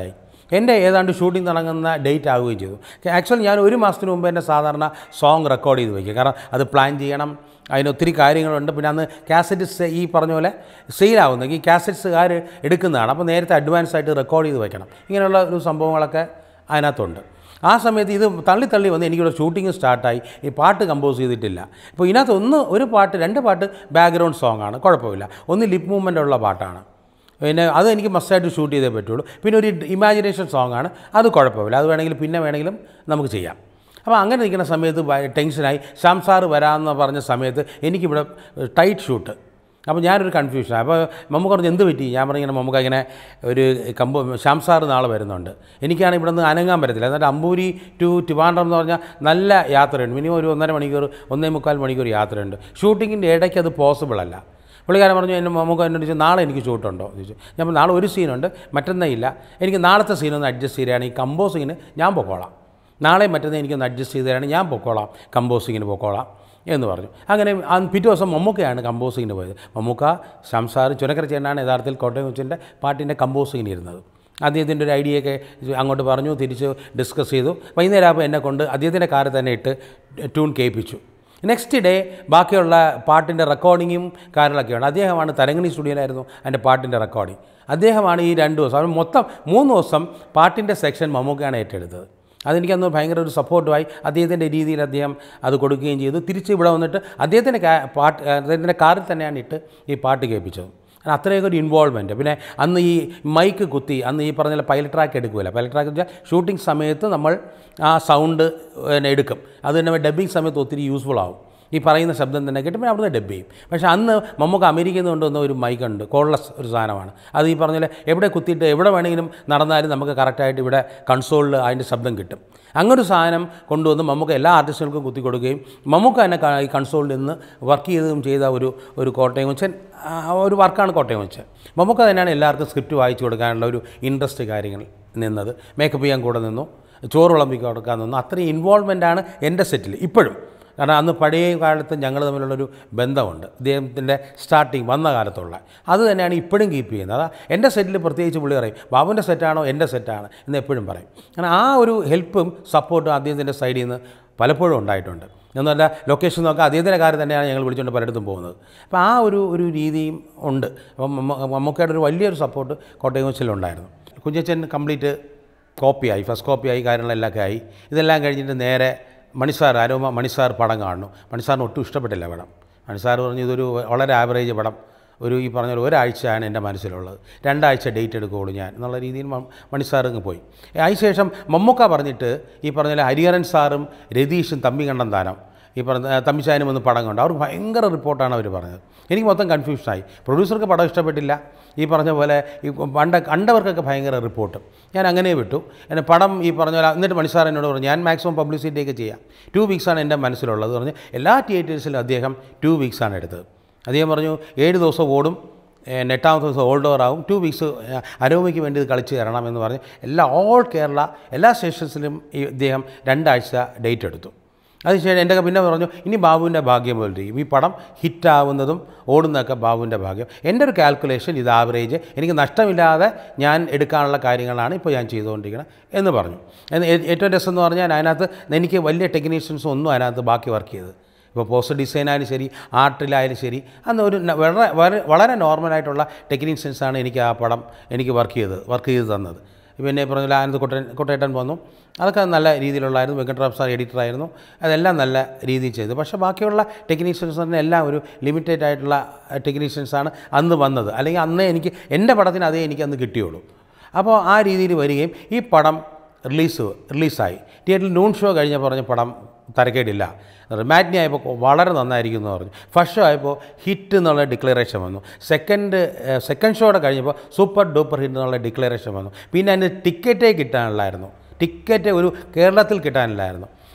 എൻ്റെ ഏതാണ്ട് ഷൂട്ടിംഗ് തുടങ്ങുന്ന ഡേറ്റ് ആവുകയും ചെയ്തു ആക്ച്വലി ഞാൻ ഒരു മാസത്തിന് മുമ്പ് എൻ്റെ സാധാരണ സോങ് റെക്കോർഡ് ചെയ്ത് വയ്ക്കും കാരണം അത് പ്ലാൻ ചെയ്യണം അതിന് ഒത്തിരി കാര്യങ്ങളുണ്ട് പിന്നെ അന്ന് കാസറ്റ് ഈ പറഞ്ഞ പോലെ സെയിലാവുന്ന ഈ കാസറ്റ്സുകാർ എടുക്കുന്നതാണ് അപ്പോൾ നേരത്തെ അഡ്വാൻസ് ആയിട്ട് റെക്കോർഡ് ചെയ്ത് വെക്കണം ഇങ്ങനെയുള്ള ഒരു സംഭവങ്ങളൊക്കെ അതിനകത്തുണ്ട് ആ സമയത്ത് ഇത് തള്ളി തള്ളി വന്ന് എനിക്കിവിടെ ഷൂട്ടിംഗ് സ്റ്റാർട്ടായി ഈ പാട്ട് കമ്പോസ് ചെയ്തിട്ടില്ല ഇപ്പോൾ ഇതിനകത്ത് ഒന്ന് ഒരു പാട്ട് രണ്ട് പാട്ട് ബാക്ക്ഗ്രൗണ്ട് സോങ് ആണ് കുഴപ്പമില്ല ഒന്ന് ലിപ് മൂവ്മെൻ്റ് ഉള്ള പാട്ടാണ് പിന്നെ അത് എനിക്ക് മസ്റ്റായിട്ട് ഷൂട്ട് ചെയ്തേ പറ്റുള്ളൂ പിന്നെ ഒരു ഇമാജിനേഷൻ സോങ് ആണ് അത് കുഴപ്പമില്ല അത് വേണമെങ്കിൽ പിന്നെ വേണമെങ്കിലും നമുക്ക് ചെയ്യാം അപ്പോൾ അങ്ങനെ നിൽക്കുന്ന സമയത്ത് ഭയ- ടെൻഷനായി സംസാർ വരാമെന്ന് പറഞ്ഞ സമയത്ത് എനിക്കിവിടെ ടൈറ്റ് ഷൂട്ട് അപ്പോൾ ഞാനൊരു കൺഫ്യൂഷൻ അപ്പോൾ മമ്മൂക്ക പറഞ്ഞു എന്ത് പറ്റി ഞാൻ പറഞ്ഞു ഇങ്ങനെ മമ്മൂക്ക ഇങ്ങനെ ഒരു കമ്പോ ശ്യാം സാർ നാളെ വരുന്നുണ്ട് എനിക്കാണ് ഇവിടെ നിന്ന് അനങ്ങാൻ പറ്റത്തില്ല എന്നിട്ട് അമ്പൂരി ടു ട്രിവാൻഡ്രം എന്ന് പറഞ്ഞാൽ നല്ല യാത്രയുണ്ട് മിനിമം ഒരു ഒന്നര മണിക്കൂർ ഒന്നേ മുക്കാൽ മണിക്കൂർ യാത്രയുണ്ട് ഷൂട്ടിങ്ങിൻ്റെ ഇടയ്ക്ക് അത് പോസിബിൾ അല്ല പുള്ളിക്കാരൻ പറഞ്ഞു എന്നെ മമ്മൂക്ക എന്നോട് ചോദിച്ചു നാളെ എനിക്ക് ഷൂട്ടുണ്ടോ എന്ന് ചോദിച്ചു ഞാൻ പറഞ്ഞു, നാളെ ഒരു സീനുണ്ട് മറ്റന്നേ ഇല്ല എനിക്ക് നാളത്തെ സീനൊന്ന് അഡ്ജസ്റ്റ് ചെയ്യുകയാണെങ്കിൽ ഈ കമ്പോസിങ്ങിന് ഞാൻ പൊക്കോളാം നാളെ മറ്റന്നേ എനിക്കൊന്ന് അഡ്ജസ്റ്റ് ചെയ്ത് തരാണെങ്കിൽ ഞാൻ പൊക്കോളാം കമ്പോസിങ്ങിന് പൊക്കോളാം എന്ന് പറഞ്ഞു അങ്ങനെ അന്ന് പിറ്റേ ദിവസം മമ്മൂക്കയാണ് കമ്പോസിങ്ങിന് പോയത് മമ്മൂക്ക സംസാർ ചുനക്കര ചേട്ടനാണ് യഥാർത്ഥത്തിൽ കോട്ടയം കൊച്ചിൻ്റെ പാട്ടിൻ്റെ കമ്പോസിങ്ങിന് ഇരുന്നത് അദ്ദേഹത്തിൻ്റെ ഒരു ഐഡിയയൊക്കെ അങ്ങോട്ട് പറഞ്ഞു തിരിച്ച് ഡിസ്കസ് ചെയ്തു വൈകുന്നേരം ആകുമ്പോൾ എന്നെ കൊണ്ട് അദ്ദേഹത്തിൻ്റെ കാറിൽ തന്നെ ഇട്ട് ട്യൂൺ കേൾപ്പിച്ചു നെക്സ്റ്റ് ഡേ ബാക്കിയുള്ള പാട്ടിൻ്റെ റെക്കോർഡിങ്ങും കാര്യങ്ങളൊക്കെയാണ് അദ്ദേഹമാണ് തരങ്ങണി സ്റ്റുഡിയോയിലായിരുന്നു എൻ്റെ പാട്ടിൻ്റെ റെക്കോർഡിങ് അദ്ദേഹമാണ് ഈ രണ്ട് ദിവസം അവൻ മൊത്തം മൂന്ന് ദിവസം പാട്ടിൻ്റെ സെക്ഷൻ മമ്മൂക്കയാണ് ഏറ്റെടുത്തത് അതെനിക്കന്ന് ഭയങ്കര ഒരു സപ്പോർട്ടുമായി അദ്ദേഹത്തിൻ്റെ രീതിയിൽ അദ്ദേഹം അത് കൊടുക്കുകയും ചെയ്തു തിരിച്ച് ഇവിടെ വന്നിട്ട് അദ്ദേഹത്തിൻ്റെ കാ- പാട്ട് അദ്ദേഹത്തിൻ്റെ കാറിൽ തന്നെയാണ് ഇട്ട് ഈ പാട്ട് കേൾപ്പിച്ചത് കാരണം അത്രയൊക്കെ ഒരു ഇൻവോൾവ്മെൻറ്റ് പിന്നെ അന്ന് ഈ മൈക്ക് കുത്തി അന്ന് ഈ പറഞ്ഞ പൈലറ്റ് ട്രാക്ക് എടുക്കില്ല പൈലറ്റ് ട്രാക്ക് വെച്ചാൽ ഷൂട്ടിംഗ് സമയത്ത് നമ്മൾ ആ സൗണ്ട് പിന്നെ എടുക്കും അത് തന്നെ ഡബ്ബിങ് സമയത്ത് ഒത്തിരി യൂസ്ഫുൾ ആവും ഈ പറയുന്ന ശബ്ദം തന്നെ കേട്ട് പിന്നെ അവിടുന്ന് ഡബ് ചെയ്യും പക്ഷേ അന്ന് നമുക്ക് അമേരിക്കയിൽ നിന്ന് കൊണ്ടുവന്ന ഒരു മൈക്കുണ്ട് കോൾലെസ് ഒരു സാധനമാണ് അത് ഈ പറഞ്ഞ പോലെ എവിടെ കുത്തിയിട്ട് എവിടെ വേണമെങ്കിലും നടന്നാലും നമുക്ക് കറക്റ്റായിട്ട് ഇവിടെ കൺസോളിൽ അതിൻ്റെ ശബ്ദം കിട്ടും അങ്ങനൊരു സാധനം കൊണ്ടുവന്ന് നമുക്ക് എല്ലാ ആർട്ടിസ്റ്റുകൾക്കും കുത്തി കൊടുക്കുകയും നമുക്ക് തന്നെ ക- ഈ കൺസോളിൽ നിന്ന് വർക്ക് ചെയ്തതും ചെയ്ത ഒരു ഒരു കോട്ടയം വെച്ചൻ ആ, ഒരു വർക്കാണ് കോട്ടയം വെച്ച് നമുക്ക് തന്നെയാണ് എല്ലാവർക്കും സ്ക്രിപ്റ്റ് വായിച്ചു കൊടുക്കാനുള്ള ഒരു ഇൻട്രസ്റ്റ് കാര്യങ്ങൾ നിന്നത് മേക്കപ്പ് ചെയ്യാൻ കൂടെ നിന്നു ചോറ് വിളമ്പി കൊടുക്കാൻ നിന്നു അത്രയും ഇൻവോൾവ്മെൻ്റാണ് എൻ്റെ സെറ്റിൽ ഇപ്പോഴും കാരണം അന്ന് പഴയ കാലത്ത് ഞങ്ങൾ തമ്മിലുള്ളൊരു ബന്ധമുണ്ട് ഇദ്ദേഹത്തിൻ്റെ സ്റ്റാർട്ടിങ് വന്ന കാലത്തുള്ള അത് തന്നെയാണ് ഇപ്പോഴും കീപ്പ് ചെയ്യുന്നത് അതാ എൻ്റെ സെറ്റിൽ പ്രത്യേകിച്ച് പുള്ളി പറയും ബാബുവിൻ്റെ സെറ്റാണോ എൻ്റെ സെറ്റാണ് എന്ന് എപ്പോഴും പറയും കാരണം ആ ഒരു ഹെൽപ്പും സപ്പോർട്ടും അദ്ദേഹത്തിൻ്റെ സൈഡിൽ നിന്ന് പലപ്പോഴും ഉണ്ടായിട്ടുണ്ട് എന്നല്ല ലൊക്കേഷൻ നോക്കാം അദ്ദേഹത്തിൻ്റെ കാര്യം തന്നെയാണ് ഞങ്ങൾ വിളിച്ചുകൊണ്ട് പലയിടത്തും പോകുന്നത് അപ്പോൾ ആ ഒരു ഒരു രീതിയും ഉണ്ട് അപ്പം മമ്മ- മമ്മൂക്കയുടെ ഒരു വലിയൊരു സപ്പോർട്ട് കോട്ടയം കൊച്ചിലുണ്ടായിരുന്നു കുഞ്ഞച്ചൻ കംപ്ലീറ്റ് കോപ്പിയായി ഫസ്റ്റ് കോപ്പിയായി കാര്യങ്ങളെല്ലാം ആയി ഇതെല്ലാം കഴിഞ്ഞിട്ട് നേരെ മണിസാർ ആരോമ മണിസാർ പടം കാണുന്നു മണിസാറിന് ഒട്ടും ഇഷ്ടപ്പെട്ടില്ല പടം മണിസാർ പറഞ്ഞു ഇതൊരു വളരെ ആവറേജ് പടം ഒരു ഈ പറഞ്ഞ പോലെ ഒരാഴ്ചയാണ് എൻ്റെ മനസ്സിലുള്ളത് രണ്ടാഴ്ച ഡേറ്റ് എടുക്കുകയുള്ളൂ ഞാൻ എന്നുള്ള രീതിയിൽ മ- മണിസാർ അങ്ങ് പോയി അതിനുശേഷം മമ്മൂക്ക പറഞ്ഞിട്ട് ഈ പറഞ്ഞ പോലെ ഹരിഹരൻ സാറും രതീഷും തമ്പി കണ്ടം താരം ഈ പറഞ്ഞ തമ്മിച്ചാനും ഒന്ന് പടം കണ്ടു അവർ ഭയങ്കര റിപ്പോർട്ടാണ് അവർ പറഞ്ഞത് എനിക്ക് മൊത്തം കൺഫ്യൂഷനായി പ്രൊഡ്യൂസർക്ക് പടം ഇഷ്ടപ്പെട്ടില്ല ഈ പറഞ്ഞ പോലെ ഈ പണ്ട് കണ്ടവർക്കൊക്കെ ഭയങ്കര റിപ്പോർട്ട് ഞാൻ അങ്ങനെ വിട്ടു എന്നെ പടം ഈ പറഞ്ഞ പോലെ എന്നിട്ട് മണിസാർ എന്നോട് പറഞ്ഞു ഞാൻ മാക്സിമം പബ്ലിസിറ്റിയൊക്കെ ചെയ്യാം ടു വീക്സാണ് എൻ്റെ മനസ്സിലുള്ളത് പറഞ്ഞ് എല്ലാ തിയേറ്റേഴ്സിലും അദ്ദേഹം ടു വീക്സാണ് എടുത്തത് അദ്ദേഹം പറഞ്ഞു ഏഴ് ദിവസം ഓടും ഏഹ് എട്ടാമത്തെ ദിവസം ഓൾഡ് ഓവർ ആവും ടു വീക്സ് അരോമയ്ക്ക് വേണ്ടി ഇത് കളിച്ച് തരണം എന്ന് പറഞ്ഞ് എല്ലാ ഓൾ കേരള എല്ലാ സ്റ്റേഷൻസിലും ഈ ഇദ്ദേഹം രണ്ടാഴ്ച ഡേറ്റ് എടുത്തു അതിനുശേഷം എൻ്റെ പിന്നെ പറഞ്ഞു ഇനി ബാബുവിൻ്റെ ഭാഗ്യം പോലെ ചെയ്യും ഈ പടം ഹിറ്റാവുന്നതും ഓടുന്നതൊക്കെ ബാബുവിൻ്റെ ഭാഗ്യം എൻ്റെ ഒരു കാൽക്കുലേഷൻ ഇത് ആവറേജ് എനിക്ക് നഷ്ടമില്ലാതെ ഞാൻ എടുക്കാനുള്ള കാര്യങ്ങളാണ് ഇപ്പോൾ ഞാൻ ചെയ്തുകൊണ്ടിരിക്കുന്നത് എന്ന് പറഞ്ഞു എന്ന് ഏ- ഏറ്റവും രസം എന്ന് പറഞ്ഞാൽ അതിനകത്ത് എനിക്ക് വലിയ ടെക്നീഷ്യൻസ് ഒന്നും അതിനകത്ത് ബാക്കി വർക്ക് ചെയ്തത് ഇപ്പോൾ പോസ്റ്റർ ഡിസൈനായാലും ശരി ആർട്ടിലായാലും ശരി അന്ന് ഒരു ന- വളരെ വളരെ വളരെ നോർമലായിട്ടുള്ള ടെക്നീഷ്യൻസാണ് എനിക്ക് ആ പടം എനിക്ക് വർക്ക് ചെയ്തത് വർക്ക് ചെയ്ത് തന്നത് പിന്നെ ഈ പറഞ്ഞ പോലെ ആനന്ദ് കുട്ടൻ കുട്ടേട്ടൻ വന്നു അതൊക്കെ നല്ല രീതിയിലുള്ളായിരുന്നു വെങ്കട്രാം സാർ എഡിറ്ററായിരുന്നു അതെല്ലാം നല്ല രീതിയിൽ ചെയ്തു പക്ഷേ ബാക്കിയുള്ള ടെക്നീഷ്യൻസിന് എല്ലാം ഒരു ലിമിറ്റഡ് ആയിട്ടുള്ള ടെക്നീഷ്യൻസാണ് അന്ന് വന്നത് അല്ലെങ്കിൽ അന്നേ എനിക്ക് എൻ്റെ പടത്തിന് അതേ എനിക്ക് അന്ന് കിട്ടിയുള്ളൂ അപ്പോൾ ആ രീതിയിൽ വരികയും ഈ പടം റിലീസ് റിലീസായി തിയേറ്ററിൽ നൂൺ ഷോ കഴിഞ്ഞ പറഞ്ഞ പടം തരക്കേടില്ല മാറ്റ്നി ആയപ്പോൾ വളരെ നന്നായിരിക്കും എന്ന് പറഞ്ഞു ഫസ്റ്റ് ഷോ ആയപ്പോൾ ഹിറ്റ് എന്നുള്ള ഡിക്ലറേഷൻ വന്നു സെക്കൻഡ് സെക്കൻഡ് ഷോയുടെ കഴിഞ്ഞപ്പോൾ സൂപ്പർ ഡൂപ്പർ ഹിറ്റ് എന്നുള്ള ഡിക്ലറേഷൻ വന്നു പിന്നെ അതിന് ടിക്കറ്റേ കിട്ടാനില്ലായിരുന്നു ടിക്കറ്റ് ഒരു കേരളത്തിൽ കിട്ടാനില്ലായിരുന്നു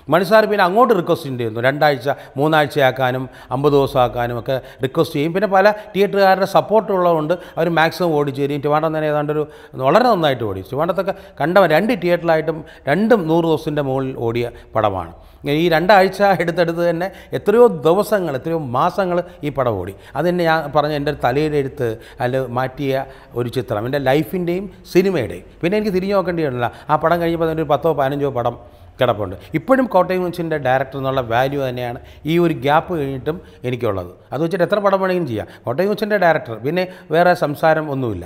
മണിസാർ പിന്നെ അങ്ങോട്ട് റിക്വസ്റ്റ് ചെയ്യുന്നു രണ്ടാഴ്ച മൂന്നാഴ്ചയാക്കാനും അമ്പത് ദിവസമാക്കാനും ഒക്കെ റിക്വസ്റ്റ് ചെയ്യും പിന്നെ പല തിയേറ്ററുകാരുടെ സപ്പോർട്ട് ഉള്ളതുകൊണ്ട് അവർ മാക്സിമം ഓടിച്ചു തരും ട്രിവാൻഡ്രം തന്നെ ഏതാണ്ട് ഒരു വളരെ നന്നായിട്ട് ഓടി ട്രിവാൻഡ്രത്തൊക്കെ കണ്ടവൻ രണ്ട് തിയേറ്ററിലായിട്ടും രണ്ടും നൂറ് ദിവസത്തിൻ്റെ മുകളിൽ ഓടിയ പടമാണ് ഈ രണ്ടാഴ്ച എടുത്തെടുത്ത് തന്നെ എത്രയോ ദിവസങ്ങൾ എത്രയോ മാസങ്ങൾ ഈ പടം ഓടി അതെന്നെ ഞാൻ പറഞ്ഞ എൻ്റെ തലയിലെടുത്ത് അല്ല മാറ്റിയ ഒരു ചിത്രം എൻ്റെ ലൈഫിൻ്റെയും സിനിമയുടെയും പിന്നെ എനിക്ക് തിരിഞ്ഞു നോക്കേണ്ടി വരില്ല ആ പടം കഴിഞ്ഞപ്പോൾ അതിൻ്റെ ഒരു പത്തോ പതിനഞ്ചോ പടം കിടപ്പുണ്ട് ഇപ്പോഴും കോട്ടയം കൊച്ചിൻ്റെ ഡയറക്ടർ എന്നുള്ള വാല്യൂ തന്നെയാണ് ഈ ഒരു ഗ്യാപ്പ് കഴിഞ്ഞിട്ടും എനിക്കുള്ളത് അത് വെച്ചിട്ട് എത്ര പടം വേണമെങ്കിലും ചെയ്യാം കോട്ടയം കൊച്ചിൻ്റെ ഡയറക്ടർ പിന്നെ വേറെ സംസാരം ഒന്നുമില്ല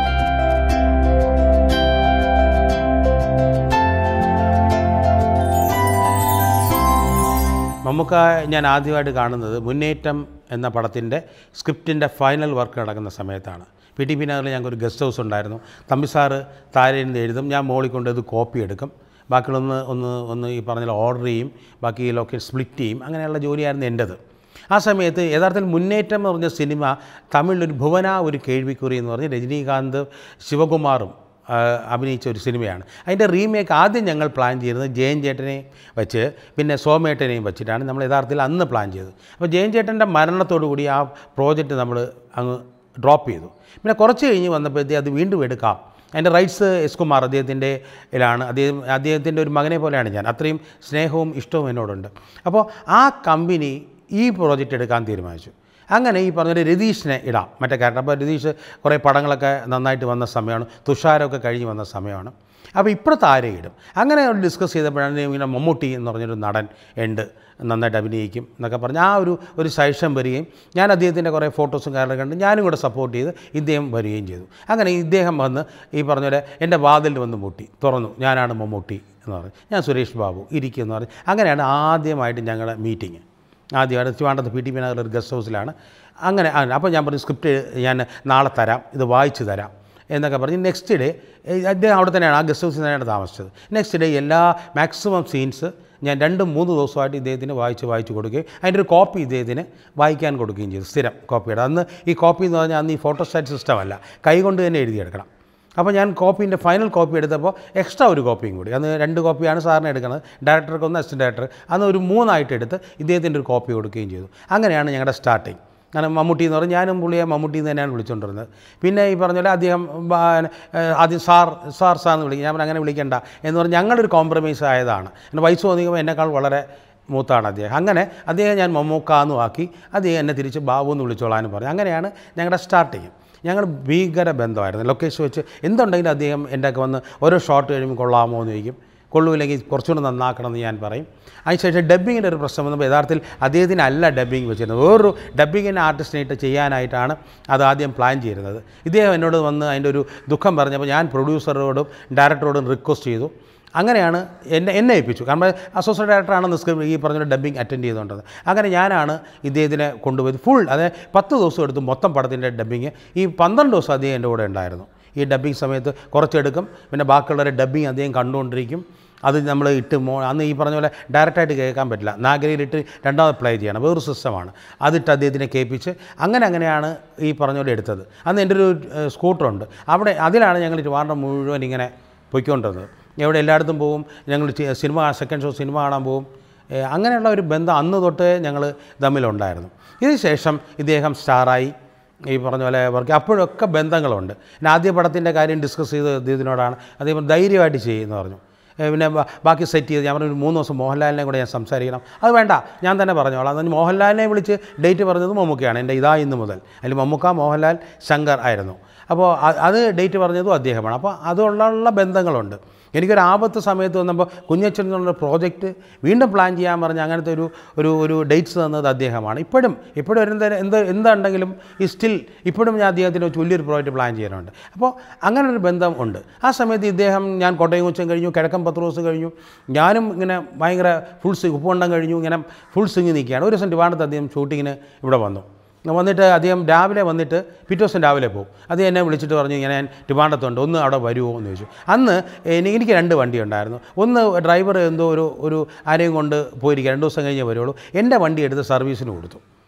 മമ്മൂക്ക ഞാൻ ആദ്യമായിട്ട് കാണുന്നത് മുന്നേറ്റം എന്ന പടത്തിൻ്റെ സ്ക്രിപ്റ്റിൻ്റെ ഫൈനൽ വർക്ക് നടക്കുന്ന സമയത്താണ് പി ടി പി നഗറിൽ ഞങ്ങൾക്ക് ഒരു ഗസ്റ്റ് ഹൗസ് ഉണ്ടായിരുന്നു തമ്പി സാറ് താഴെ നിന്ന് എഴുതും ഞാൻ മോളിൽ കൊണ്ട് ഇത് കോപ്പി എടുക്കും ബാക്കിയുള്ളൊന്ന് ഒന്ന് ഒന്ന് ഈ പറഞ്ഞ ഓർഡർ ചെയ്യും ബാക്കി ലൊക്കേഷൻ സ്പ്ലിറ്റ് ചെയ്യും അങ്ങനെയുള്ള ജോലിയായിരുന്നു എൻ്റെത് ആ സമയത്ത് യഥാർത്ഥത്തിൽ മുന്നേറ്റം എന്ന് പറഞ്ഞ സിനിമ തമിഴിലൊരു ഭുവന ഒരു കേൾവിക്കുറി എന്ന് പറഞ്ഞ് രജനീകാന്ത് ശിവകുമാറും ആ, അഭിനയിച്ച ഒരു സിനിമയാണ് അതിൻ്റെ റീമേക്ക് ആദ്യം ഞങ്ങൾ പ്ലാൻ ചെയ്തത് ജയൻ ചേട്ടനെയും വെച്ച് പിന്നെ സോമേട്ടനെയും വെച്ചിട്ടാണ് നമ്മൾ യഥാർത്ഥത്തിൽ അന്ന് പ്ലാൻ ചെയ്തത് അപ്പോൾ ജയൻ ചേട്ടൻ്റെ മരണത്തോടു കൂടി ആ പ്രോജക്റ്റ് നമ്മൾ അങ്ങ് ഡ്രോപ്പ് ചെയ്തു പിന്നെ കുറച്ച് കഴിഞ്ഞ് വന്നപ്പോഴത്തേക്ക് അത് വീണ്ടും എടുക്കാം അതിൻ്റെ റൈറ്റ്സ് എസ് കുമാർ അദ്ദേഹത്തിൻ്റെ ഇതിലാണ് അദ്ദേഹം അദ്ദേഹത്തിൻ്റെ ഒരു മകനെ പോലെയാണ് ഞാൻ അത്രയും സ്നേഹവും ഇഷ്ടവും എന്നോടുണ്ട് അപ്പോൾ ആ കമ്പനി ഈ പ്രോജക്റ്റ് എടുക്കാൻ തീരുമാനിച്ചു അങ്ങനെ ഈ പറഞ്ഞൊരു രതീഷിനെ ഇടാം മറ്റേ ക്യാരക്ടർ അപ്പോൾ രതീഷ് കുറേ പടങ്ങളൊക്കെ നന്നായിട്ട് വന്ന സമയമാണ് തുഷാരമൊക്കെ കഴിഞ്ഞ് വന്ന സമയമാണ് അപ്പോൾ ഇപ്പുറത്ത് ആരെ ഇടും അങ്ങനെ ഡിസ്കസ് ചെയ്തപ്പോഴാണ് ഇങ്ങനെ മമ്മൂട്ടി എന്ന് പറഞ്ഞൊരു നടൻ ഉണ്ട് നന്നായിട്ട് അഭിനയിക്കും എന്നൊക്കെ പറഞ്ഞ് ആ ഒരു ഒരു സജഷൻ വരികയും ഞാൻ അദ്ദേഹത്തിൻ്റെ കുറേ ഫോട്ടോസും കാര്യങ്ങളൊക്കെ കണ്ട് ഞാനും കൂടെ സപ്പോർട്ട് ചെയ്ത് ഇദ്ദേഹം വരികയും ചെയ്തു അങ്ങനെ ഇദ്ദേഹം വന്ന് ഈ പറഞ്ഞ പോലെ എൻ്റെ വാതിലിൽ വന്ന് മുട്ടി തുറന്നു ഞാനാണ് മമ്മൂട്ടി എന്ന് പറഞ്ഞു ഞാൻ സുരേഷ് ബാബു ഇരിക്കും എന്ന് പറഞ്ഞു അങ്ങനെയാണ് ആദ്യമായിട്ട് ഞങ്ങളുടെ മീറ്റിംഗ് ആദ്യമായിട്ട് ട്രിവാൻഡ്രത്ത് പി ടി പി നഗറിൽ ഒരു ഗസ്റ്റ് ഹൗസിലാണ് അങ്ങനെ അങ്ങനെ അപ്പോൾ ഞാൻ പറഞ്ഞു സ്ക്രിപ്റ്റ് ഞാൻ നാളെ തരാം ഇത് വായിച്ചു തരാം എന്നൊക്കെ പറഞ്ഞ് നെക്സ്റ്റ് ഡേ അദ്ദേഹം അവിടെ തന്നെയാണ് ആ ഗസ്റ്റ് ഹൗസിൽ തന്നെയാണ് താമസിച്ചത് നെക്സ്റ്റ് ഡേ എല്ലാ മാക്സിമം സീൻസ് ഞാൻ രണ്ടും മൂന്ന് ദിവസമായിട്ട് ഇദ്ദേഹത്തിന് വായിച്ച് വായിച്ച് കൊടുക്കുകയും അതിൻ്റെ ഒരു കോപ്പി ഇദ്ദേഹത്തിന് വായിക്കാൻ കൊടുക്കുകയും ചെയ്തു സ്ഥിരം കോപ്പിയുടെ അന്ന് ഈ കോപ്പി എന്ന് പറഞ്ഞാൽ അന്ന് ഈ ഫോട്ടോസ്റ്റാറ്റ് സിസ്റ്റം അല്ല കൈകൊണ്ട് തന്നെ എഴുതിയെടുക്കണം അപ്പോൾ ഞാൻ കോപ്പീൻ്റെ ഫൈനൽ കോപ്പി എടുത്തപ്പോൾ എക്സ്ട്രാ ഒരു കോപ്പിയും കൂടി അന്ന് രണ്ട് കോപ്പിയാണ് സാറിന് എടുക്കുന്നത് ഡയറക്ടർക്ക് ഒന്ന് അസിസ്റ്റൻറ്റ് ഡയറക്ടർ അന്ന് ഒരു മൂന്നായിട്ട് എടുത്ത് ഇദ്ദേഹത്തിൻ്റെ ഒരു കോപ്പി കൊടുക്കുകയും ചെയ്തു അങ്ങനെയാണ് ഞങ്ങളുടെ സ്റ്റാർട്ടിങ് കാരണം മമ്മൂട്ടി എന്ന് പറഞ്ഞാൽ ഞാനും പുള്ളിയെ മമ്മൂട്ടി എന്ന് തന്നെയാണ് വിളിച്ചുകൊണ്ടിരുന്നത് പിന്നെ ഈ പറഞ്ഞ പോലെ അദ്ദേഹം ബാ- ഏഹ് ആദ്യം സാർ സാർ സാർ എന്ന് വിളിക്കും ഞാൻ പറഞ്ഞു, അങ്ങനെ വിളിക്കണ്ട എന്ന് പറഞ്ഞ് ഞങ്ങളൊരു കോംപ്രമൈസ് ആയതാണ് എൻ്റെ വയസ്സ് തോന്നിക്കുമ്പോൾ എന്നെക്കാൾ വളരെ മൂത്താണ് അദ്ദേഹം അങ്ങനെ അദ്ദേഹം ഞാൻ മമ്മൂക്ക എന്നും ആക്കി അദ്ദേഹം എന്നെ തിരിച്ച് ബാബു എന്ന് വിളിച്ചോളാനും പറഞ്ഞു അങ്ങനെയാണ് ഞങ്ങളുടെ സ്റ്റാർട്ടിങ് ഞങ്ങൾ ഭീകര ബന്ധമായിരുന്നു ലൊക്കേഷൻ വെച്ച് എന്തുണ്ടെങ്കിലും അദ്ദേഹം എൻ്റെ ഒക്കെ വന്ന് ഓരോ ഷോട്ട് കഴിയുമ്പോൾ കൊള്ളാമോ എന്ന് ചോദിക്കും കൊള്ളൂല്ലെങ്കിൽ കുറച്ചുകൂടി നന്നാക്കണം എന്ന് ഞാൻ പറയും അതിനുശേഷം ഡബ്ബിങ്ങിൻ്റെ ഒരു പ്രശ്നം വന്നപ്പോൾ യഥാർത്ഥത്തിൽ അദ്ദേഹത്തിനല്ല ഡബ്ബിങ് വെച്ചിരുന്നത് വേറൊരു ഡബ്ബിങ്ങിൻ്റെ ആർട്ടിസ്റ്റിനായിട്ട് ചെയ്യാനായിട്ടാണ് അത് ആദ്യം പ്ലാൻ ചെയ്തിരുന്നത് ഇദ്ദേഹം എന്നോട് വന്ന് അതിൻ്റെ ഒരു ദുഃഖം പറഞ്ഞപ്പോൾ ഞാൻ പ്രൊഡ്യൂസറോടും ഡയറക്ടറോടും റിക്വസ്റ്റ് ചെയ്തു അങ്ങനെയാണ് എന്നെ എന്നെ ഏൽപ്പിച്ചു കാരണം അസോസിയേറ്റ് ഡയറക്ടറാണ് സ്ക്രിപ്റ്റ് ഈ പറഞ്ഞ ഡബ്ബിങ് അറ്റൻഡ് ചെയ്തുകൊണ്ടത് അങ്ങനെ ഞാനാണ് ഇദ്ദേഹത്തിനെ കൊണ്ടുപോയത് ഫുൾ അതായത് പത്ത് ദിവസം എടുത്ത് മൊത്തം പടത്തിൻ്റെ ഡബ്ബിങ് ഈ പന്ത്രണ്ട് ദിവസം അദ്ദേഹം എൻ്റെ കൂടെ ഉണ്ടായിരുന്നു ഈ ഡബ്ബിങ് സമയത്ത് കുറച്ചെടുക്കും പിന്നെ ബാക്കിയുള്ളവരെ ഡബ്ബിങ് അദ്ദേഹം കണ്ടുകൊണ്ടിരിക്കും അത് നമ്മൾ ഇട്ട് മോ അന്ന് ഈ പറഞ്ഞ പോലെ ഡയറക്റ്റായിട്ട് കേൾക്കാൻ പറ്റില്ല നാഗരയിലിട്ട് രണ്ടാമത് പ്ലേ ചെയ്യണം വേറൊരു സിസ്റ്റമാണ് അതിട്ട് അദ്ദേഹത്തിനെ കേൾപ്പിച്ച് അങ്ങനെ അങ്ങനെയാണ് ഈ പറഞ്ഞ പോലെ എടുത്തത് അന്ന് എൻ്റെ ഒരു ഏഹ്, സ്കൂട്ടറുണ്ട് അവിടെ അതിലാണ് ഞങ്ങൾ ട്രിവാൻഡ്രം മുഴുവൻ ഇങ്ങനെ പൊയ്ക്കൊണ്ടിരുന്നത് എവിടെ എല്ലായിടത്തും പോവും ഞങ്ങൾ ചെ- സിനിമ സെക്കൻഡ് ഷോ സിനിമ കാണാൻ പോവും ഏഹ്, അങ്ങനെയുള്ള ഒരു ബന്ധം അന്ന് തൊട്ടേ ഞങ്ങൾ തമ്മിലുണ്ടായിരുന്നു ഇതിന് ശേഷം ഇദ്ദേഹം സ്റ്റാറായി ഈ പറഞ്ഞ പോലെ വർക്ക് അപ്പോഴൊക്കെ ബന്ധങ്ങളുണ്ട് പിന്നെ ആദ്യ പടത്തിൻ്റെ കാര്യം ഡിസ്കസ് ചെയ്ത് ഇതിനോടാണ് അദ്ദേഹം ധൈര്യമായിട്ട് ചെയ്യുമെന്ന് പറഞ്ഞു ഏ, പിന്നെ ബ- ബാക്കി സെറ്റ് ചെയ്ത് ഞാൻ പറഞ്ഞു ഒരു മൂന്ന് ദിവസം മോഹൻലാലിനെ കൂടെ ഞാൻ സംസാരിക്കണം അത് വേണ്ട ഞാൻ തന്നെ പറഞ്ഞോളാം അതിന് മോഹൻലാലിനെ വിളിച്ച് ഡേറ്റ് പറഞ്ഞത് മമ്മൂക്കയാണ് എൻ്റെ ഇതാ ഇന്ന് മുതൽ അതിൽ മമ്മൂക്ക മോഹൻലാൽ ശങ്കർ ആയിരുന്നു അപ്പോൾ അ- അത് ഡേറ്റ് പറഞ്ഞതും അദ്ദേഹമാണ് അപ്പോൾ അതുള്ള ബന്ധങ്ങളുണ്ട് എനിക്കൊരു ആപത്ത് സമയത്ത് വന്നപ്പോൾ കുഞ്ഞച്ചൻ എന്നുള്ള പ്രോജക്റ്റ് വീണ്ടും പ്ലാൻ ചെയ്യാൻ പറഞ്ഞ് അങ്ങനത്തെ ഒരു ഒരു ഒരു ഡേറ്റ്സ് തന്നത് അദ്ദേഹമാണ് ഇപ്പോഴും ഇപ്പോഴും എന്ത് എന്ത് എന്തുണ്ടെങ്കിലും ഈ സ്റ്റിൽ ഇപ്പോഴും ഞാൻ അദ്ദേഹത്തിന് വെച്ച് വലിയൊരു പ്രോജക്റ്റ് പ്ലാൻ ചെയ്യാനുണ്ട് അപ്പോൾ അങ്ങനെ ഒരു ബന്ധം ഉണ്ട് ആ സമയത്ത് ഇദ്ദേഹം ഞാൻ കോട്ടയം കുച്ചൻ കഴിഞ്ഞു കിഴക്കൻ പത്രോസ് കഴിഞ്ഞു ഞാനും ഇങ്ങനെ ഭയങ്കര ഫുൾ സിങ് ഉപ്പുകൊണ്ടം കഴിഞ്ഞു ഇങ്ങനെ ഫുൾ സിങ് നിൽക്കുകയാണ് ഒരു ദിവസം ട്രിവാണ്ടത്ത് അദ്ദേഹം ഷൂട്ടിങ്ങിന് ഇവിടെ വന്നു വന്നിട്ട് അദ്ദേഹം രാവിലെ വന്നിട്ട് പിറ്റേ ദിവസം രാവിലെ പോകും അത് എന്നെ വിളിച്ചിട്ട് പറഞ്ഞു ഇങ്ങനെ ഞാൻ ട്രിവാണ്ടത്തുണ്ട് ഒന്ന് അവിടെ വരുമോ എന്ന് ചോദിച്ചു അന്ന് എനി- എനിക്ക് രണ്ട് വണ്ടി ഉണ്ടായിരുന്നു ഒന്ന് ഡ്രൈവർ എന്തോ ഒരു ഒരു ആരെയും കൊണ്ട് പോയിരിക്കുക രണ്ട് ദിവസം കഴിഞ്ഞേ വരുള്ളൂ എൻ്റെ വണ്ടി എടുത്ത് സർവീസിന് കൊടുത്തു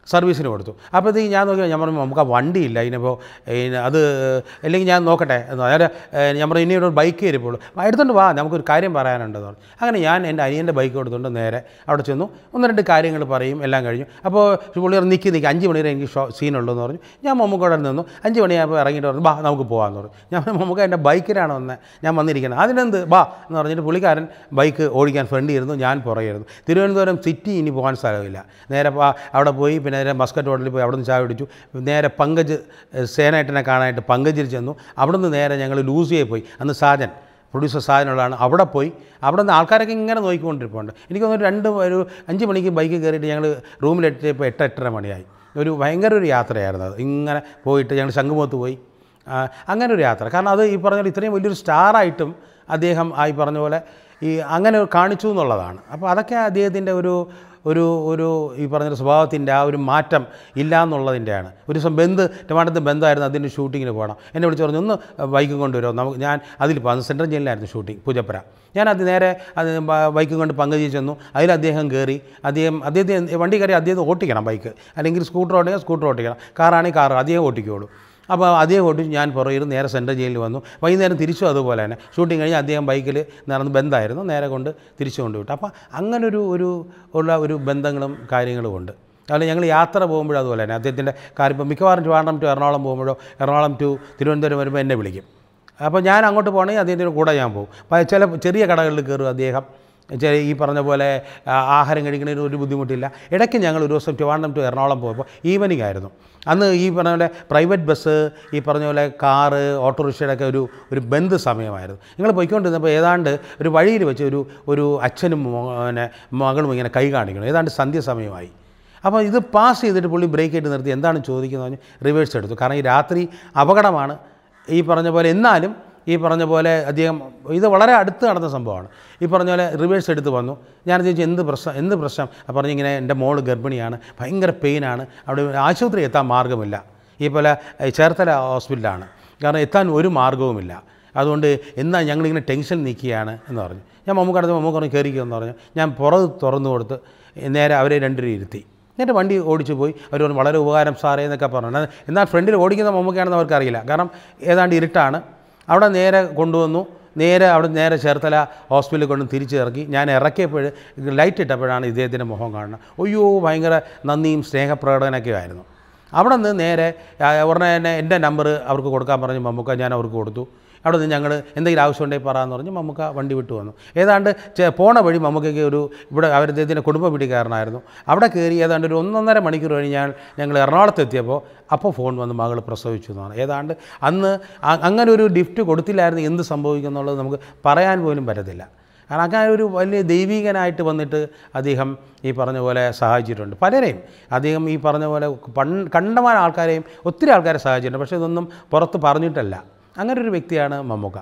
സർവീസിന് കൊടുത്തു അപ്പോഴത്തേക്ക് ഞാൻ നോക്കി ഞാൻ പറഞ്ഞു നമുക്ക് ആ വണ്ടിയില്ല ഇതിനിപ്പോൾ അത് അല്ലെങ്കിൽ ഞാൻ നോക്കട്ടെ എന്ന് അതായത് ഞാൻ പറഞ്ഞു ഇനി ഒരു ബൈക്ക് കയറിപ്പോളൂ എടുത്തുകൊണ്ട് വാ നമുക്കൊരു കാര്യം പറയാനുണ്ടെന്ന് പറഞ്ഞു അങ്ങനെ ഞാൻ എൻ്റെ അനിയൻ്റെ ബൈക്ക് എടുത്തുകൊണ്ട് നേരെ അവിടെ ചെന്നു ഒന്ന് രണ്ട് കാര്യങ്ങൾ പറയും എല്ലാം കഴിഞ്ഞു അപ്പോൾ പുള്ളി പറഞ്ഞു നിൽക്കി നിൽക്കി അഞ്ച് മണി വരെ എനിക്ക് ഷോ സീനുള്ളൂ എന്ന് പറഞ്ഞു ഞാൻ മമ്മൂക്കോടെ നിന്നു അഞ്ച് മണിയായപ്പോൾ ഇറങ്ങിയിട്ട് പറഞ്ഞു ബാ നമുക്ക് പോകാമെന്ന് പറഞ്ഞു ഞാൻ പറഞ്ഞു, മമ്മൂക്ക എൻ്റെ ബൈക്കിലാണ് വന്നത് ഞാൻ വന്നിരിക്കുന്നത് അതിനെന്ത് ബാ എന്ന് പറഞ്ഞിട്ട് പുള്ളിക്കാരൻ ബൈക്ക് ഓടിക്കാൻ ഫ്രണ്ട് ഇരുന്നു ഞാൻ പുറകെയായിരുന്നു തിരുവനന്തപുരം സിറ്റി ഇനി പോകാൻ സ്ഥലമില്ല നേരെ പോ- അവിടെ പോയി പിന്നെ നേരെ മസ്കറ്റ് ഹോട്ടലിൽ പോയി അവിടെ നിന്ന് ചായ കുടിച്ചു നേരെ പങ്കജ് ഏഹ്, സേനായിട്ടിനെ കാണാനായിട്ട് പങ്കജിൽ ചെന്നു അവിടെ നിന്ന് നേരെ ഞങ്ങൾ ലൂസിയെ പോയി അന്ന് സാജൻ പ്രൊഡ്യൂസർ സാധനമുള്ളതാണ് അവിടെ പോയി അവിടെ നിന്ന് ആൾക്കാരൊക്കെ ഇങ്ങനെ നോക്കിക്കൊണ്ടിരിപ്പുണ്ട് എനിക്ക് തോന്നുന്നു രണ്ട് ഒരു അഞ്ച് മണിക്ക് ബൈക്ക് കയറിയിട്ട് ഞങ്ങൾ റൂമിലെത്തിയപ്പോൾ എട്ട് എട്ടര മണിയായി ഒരു ഭയങ്കര ഒരു യാത്രയായിരുന്നു അത് ഇങ്ങനെ പോയിട്ട് ഞങ്ങൾ ശംഖുമുഖത്ത് പോയി ആ, അങ്ങനെ ഒരു യാത്ര കാരണം അത് ഈ പറഞ്ഞ പോലെ ഇത്രയും വലിയൊരു സ്റ്റാറായിട്ടും അദ്ദേഹം ആ ഈ പറഞ്ഞ പോലെ ഈ അങ്ങനെ കാണിച്ചു എന്നുള്ളതാണ് അപ്പോൾ അതൊക്കെ അദ്ദേഹത്തിൻ്റെ ഒരു ഒരു ഒരു ഈ പറഞ്ഞ സ്വഭാവത്തിൻ്റെ ആ ഒരു മാറ്റം ഇല്ല എന്നുള്ളതിൻ്റെയാണ് ഒരു ദിവസം ബന്ധ് ടമാറ്റത്ത് ബന്ധമായിരുന്നു അതിൻ്റെ ഷൂട്ടിങ്ങിന് പോകണം എന്നെ വിളിച്ച് പറഞ്ഞു ഒന്ന് ബൈക്കും കൊണ്ടുവരുമോ നമുക്ക് ഞാൻ അതിൽ പോകും സെൻട്രൽ ജയിലിലായിരുന്നു ഷൂട്ടിംഗ് പൂജപ്പുര ഞാൻ അത് നേരെ അത് ബ- ബൈക്കും കൊണ്ട് പങ്കജി ചെന്നു അതിൽ അദ്ദേഹം കയറി അദ്ദേഹം അദ്ദേഹത്തെ വണ്ടി കയറി അദ്ദേഹം ഓട്ടിക്കണം ബൈക്ക് അല്ലെങ്കിൽ സ്കൂട്ടർ ഓടിക്കുക സ്കൂട്ടർ ഓട്ടിക്കണം കാറാണെങ്കിൽ കാർ അദ്ദേഹം ഓട്ടിക്കുകയുള്ളൂ അപ്പോൾ അദ്ദേഹം ഓടിച്ച് ഞാൻ പുറകിൽ നേരെ സെൻട്രൽ ജയിലിൽ വന്നു വൈകുന്നേരം തിരിച്ചു അതുപോലെ തന്നെ ഷൂട്ടിംഗ് കഴിഞ്ഞ് അദ്ദേഹം ബൈക്കിൽ നടന്ന് ബന്ധമായിരുന്നു നേരെ കൊണ്ട് തിരിച്ചു കൊണ്ടുവിട്ടു അപ്പോൾ അങ്ങനൊരു ഒരു ഉള്ള ഒരു ബന്ധങ്ങളും കാര്യങ്ങളും ഉണ്ട് അതുപോലെ ഞങ്ങൾ യാത്ര പോകുമ്പോഴും അതുപോലെ തന്നെ അദ്ദേഹത്തിൻ്റെ കാര്യം ഇപ്പോൾ മിക്കവാറും ട്രിവാൻഡ്രം ടു എറണാകുളം പോകുമ്പോഴോ എറണാകുളം ടു തിരുവനന്തപുരം വരുമ്പോൾ എന്നെ വിളിക്കും അപ്പോൾ ഞാൻ അങ്ങോട്ട് പോകണമെങ്കിൽ അദ്ദേഹത്തിൻ്റെ കൂടെ ഞാൻ പോകും അപ്പോൾ ചില ചെറിയ കടകളിൽ കയറും അദ്ദേഹം ചെ- ഈ പറഞ്ഞ പോലെ ആ, ആഹാരം കഴിക്കുന്നതിന് ഒരു ബുദ്ധിമുട്ടില്ല ഇടയ്ക്ക് ഞങ്ങൾ ഒരു ദിവസം ട്രിവാൻഡ്രം ടു എറണാകുളം പോയപ്പോൾ ഈവനിങ് ആയിരുന്നു അന്ന് ഈ പറഞ്ഞ പോലെ പ്രൈവറ്റ് ബസ് ഈ പറഞ്ഞ പോലെ കാറ് ഓട്ടോറിക്ഷയുടെ ഒക്കെ ഒരു ഒരു ബന്ദ് സമയമായിരുന്നു ഞങ്ങൾ പോയിക്കൊണ്ടിരുന്നപ്പോൾ ഏതാണ്ട് ഒരു വഴിയിൽ വെച്ച് ഒരു ഒരു അച്ഛനും മോ- പിന്നെ മകളും ഇങ്ങനെ കൈ കാണിക്കണം ഏതാണ്ട് സന്ധ്യ സമയമായി അപ്പോൾ ഇത് പാസ് ചെയ്തിട്ട് പുള്ളി ബ്രേക്ക് ചെയ്ത് നിർത്തി എന്താണ് ചോദിക്കുന്നത് റിവേഴ്സ് എടുത്തു കാരണം ഈ രാത്രി അപകടമാണ് ഈ പറഞ്ഞ പോലെ എന്നാലും ഈ പറഞ്ഞ പോലെ അദ്ദേഹം ഇത് വളരെ അടുത്ത് നടന്ന സംഭവമാണ് ഈ പറഞ്ഞ പോലെ റിവേഴ്സ് എടുത്ത് വന്നു ഞാൻ ചോദിച്ചു എന്ത് പ്രശ്നം എന്ത് പ്രശ്നം അപ്പോൾ പറഞ്ഞു ഇങ്ങനെ എൻ്റെ മോള് ഗർഭിണിയാണ് ഭയങ്കര പെയിനാണ് അവിടെ ആശുപത്രി എത്താൻ മാർഗ്ഗമില്ല ഈ പോലെ ഏഹ്, ചേർത്തല ഹോസ്പിറ്റലാണ് കാരണം എത്താൻ ഒരു മാർഗ്ഗവുമില്ല അതുകൊണ്ട് എന്നാ ഞങ്ങളിങ്ങനെ ടെൻഷൻ നിൽക്കുകയാണ് എന്ന് പറഞ്ഞു ഞാൻ മമ്മൂക്കടുത്ത് മമ്മൂക്ക് പറഞ്ഞു കയറിക്കുമെന്ന് പറഞ്ഞു ഞാൻ പുറത്ത് തുറന്നു കൊടുത്ത് നേരെ അവരെ രണ്ടുപേരും ഇരുത്തി എന്നിട്ട് വണ്ടി ഓടിച്ചു പോയി അവർ പറഞ്ഞു വളരെ ഉപകാരം സാറേ എന്നൊക്കെ പറഞ്ഞു എന്നാൽ ഫ്രണ്ടിൽ ഓടിക്കുന്ന മമ്മൂക്കയാണെന്ന് അവർക്കറിയില്ല കാരണം ഏതാണ്ട് ഇരുട്ടാണ് അവിടെ നേരെ കൊണ്ടുവന്നു നേരെ അവിടെ നേരെ ചേർത്തല ഹോസ്പിറ്റലിൽ കൊണ്ട് തിരിച്ചിറക്കി ഞാൻ ഇറക്കിയപ്പോൾ ലൈറ്റ് ഇട്ടപ്പോഴാണ് ഇദ്ദേഹത്തിൻ്റെ മുഖം കാണുന്നത് അയ്യോ ഭയങ്കര നന്ദിയും സ്നേഹപ്രകടനമൊക്കെ ആയിരുന്നു അവിടെ നിന്ന് നേരെ ആ, ഉടനെ തന്നെ എൻ്റെ നമ്പർ അവർക്ക് കൊടുക്കാൻ പറഞ്ഞ് മമ്മൂക്ക ഞാൻ അവർക്ക് കൊടുത്തു അവിടെ നിന്ന് ഞങ്ങൾ എന്തെങ്കിലും ആവശ്യമുണ്ടെങ്കിൽ പറയാമെന്ന് പറഞ്ഞ് മമ്മൂക്ക വണ്ടി വിട്ടു വന്നു ഏതാണ്ട് ചെ- പോണ വഴി മമ്മൂക്കയ്ക്ക് ഒരു ഇവിടെ അവരുടെ കുടുംബ വീട്ടുകാരനായിരുന്നു അവിടെ കയറി ഏതാണ്ട് ഒരു ഒന്നൊന്നര മണിക്കൂർ കഴിഞ്ഞ് ഞാൻ ഞങ്ങൾ എറണാകുളത്ത് എത്തിയപ്പോൾ അപ്പോൾ ഫോൺ വന്ന് മകൾ പ്രസവിച്ചു എന്നാണ് ഏതാണ്ട് അന്ന് അ- അങ്ങനെ ഒരു ഗിഫ്റ്റ് കൊടുത്തില്ലായിരുന്നു എന്ത് സംഭവിക്കും എന്നുള്ളത് നമുക്ക് പറയാൻ പോലും പറ്റത്തില്ല കാരണം അങ്ങനെ ഒരു വലിയ ദൈവികനായിട്ട് വന്നിട്ട് അദ്ദേഹം ഈ പറഞ്ഞ പോലെ സഹായിച്ചിട്ടുണ്ട് പലരെയും അദ്ദേഹം ഈ പറഞ്ഞ പോലെ പൺ കണ്ടമാന ആൾക്കാരെയും ഒത്തിരി ആൾക്കാരെ സഹായിച്ചിട്ടുണ്ട് പക്ഷേ ഇതൊന്നും പുറത്ത് പറഞ്ഞിട്ടല്ല അങ്ങനെ ഒരു വ്യക്തിയാണ് മമ്മൂക്ക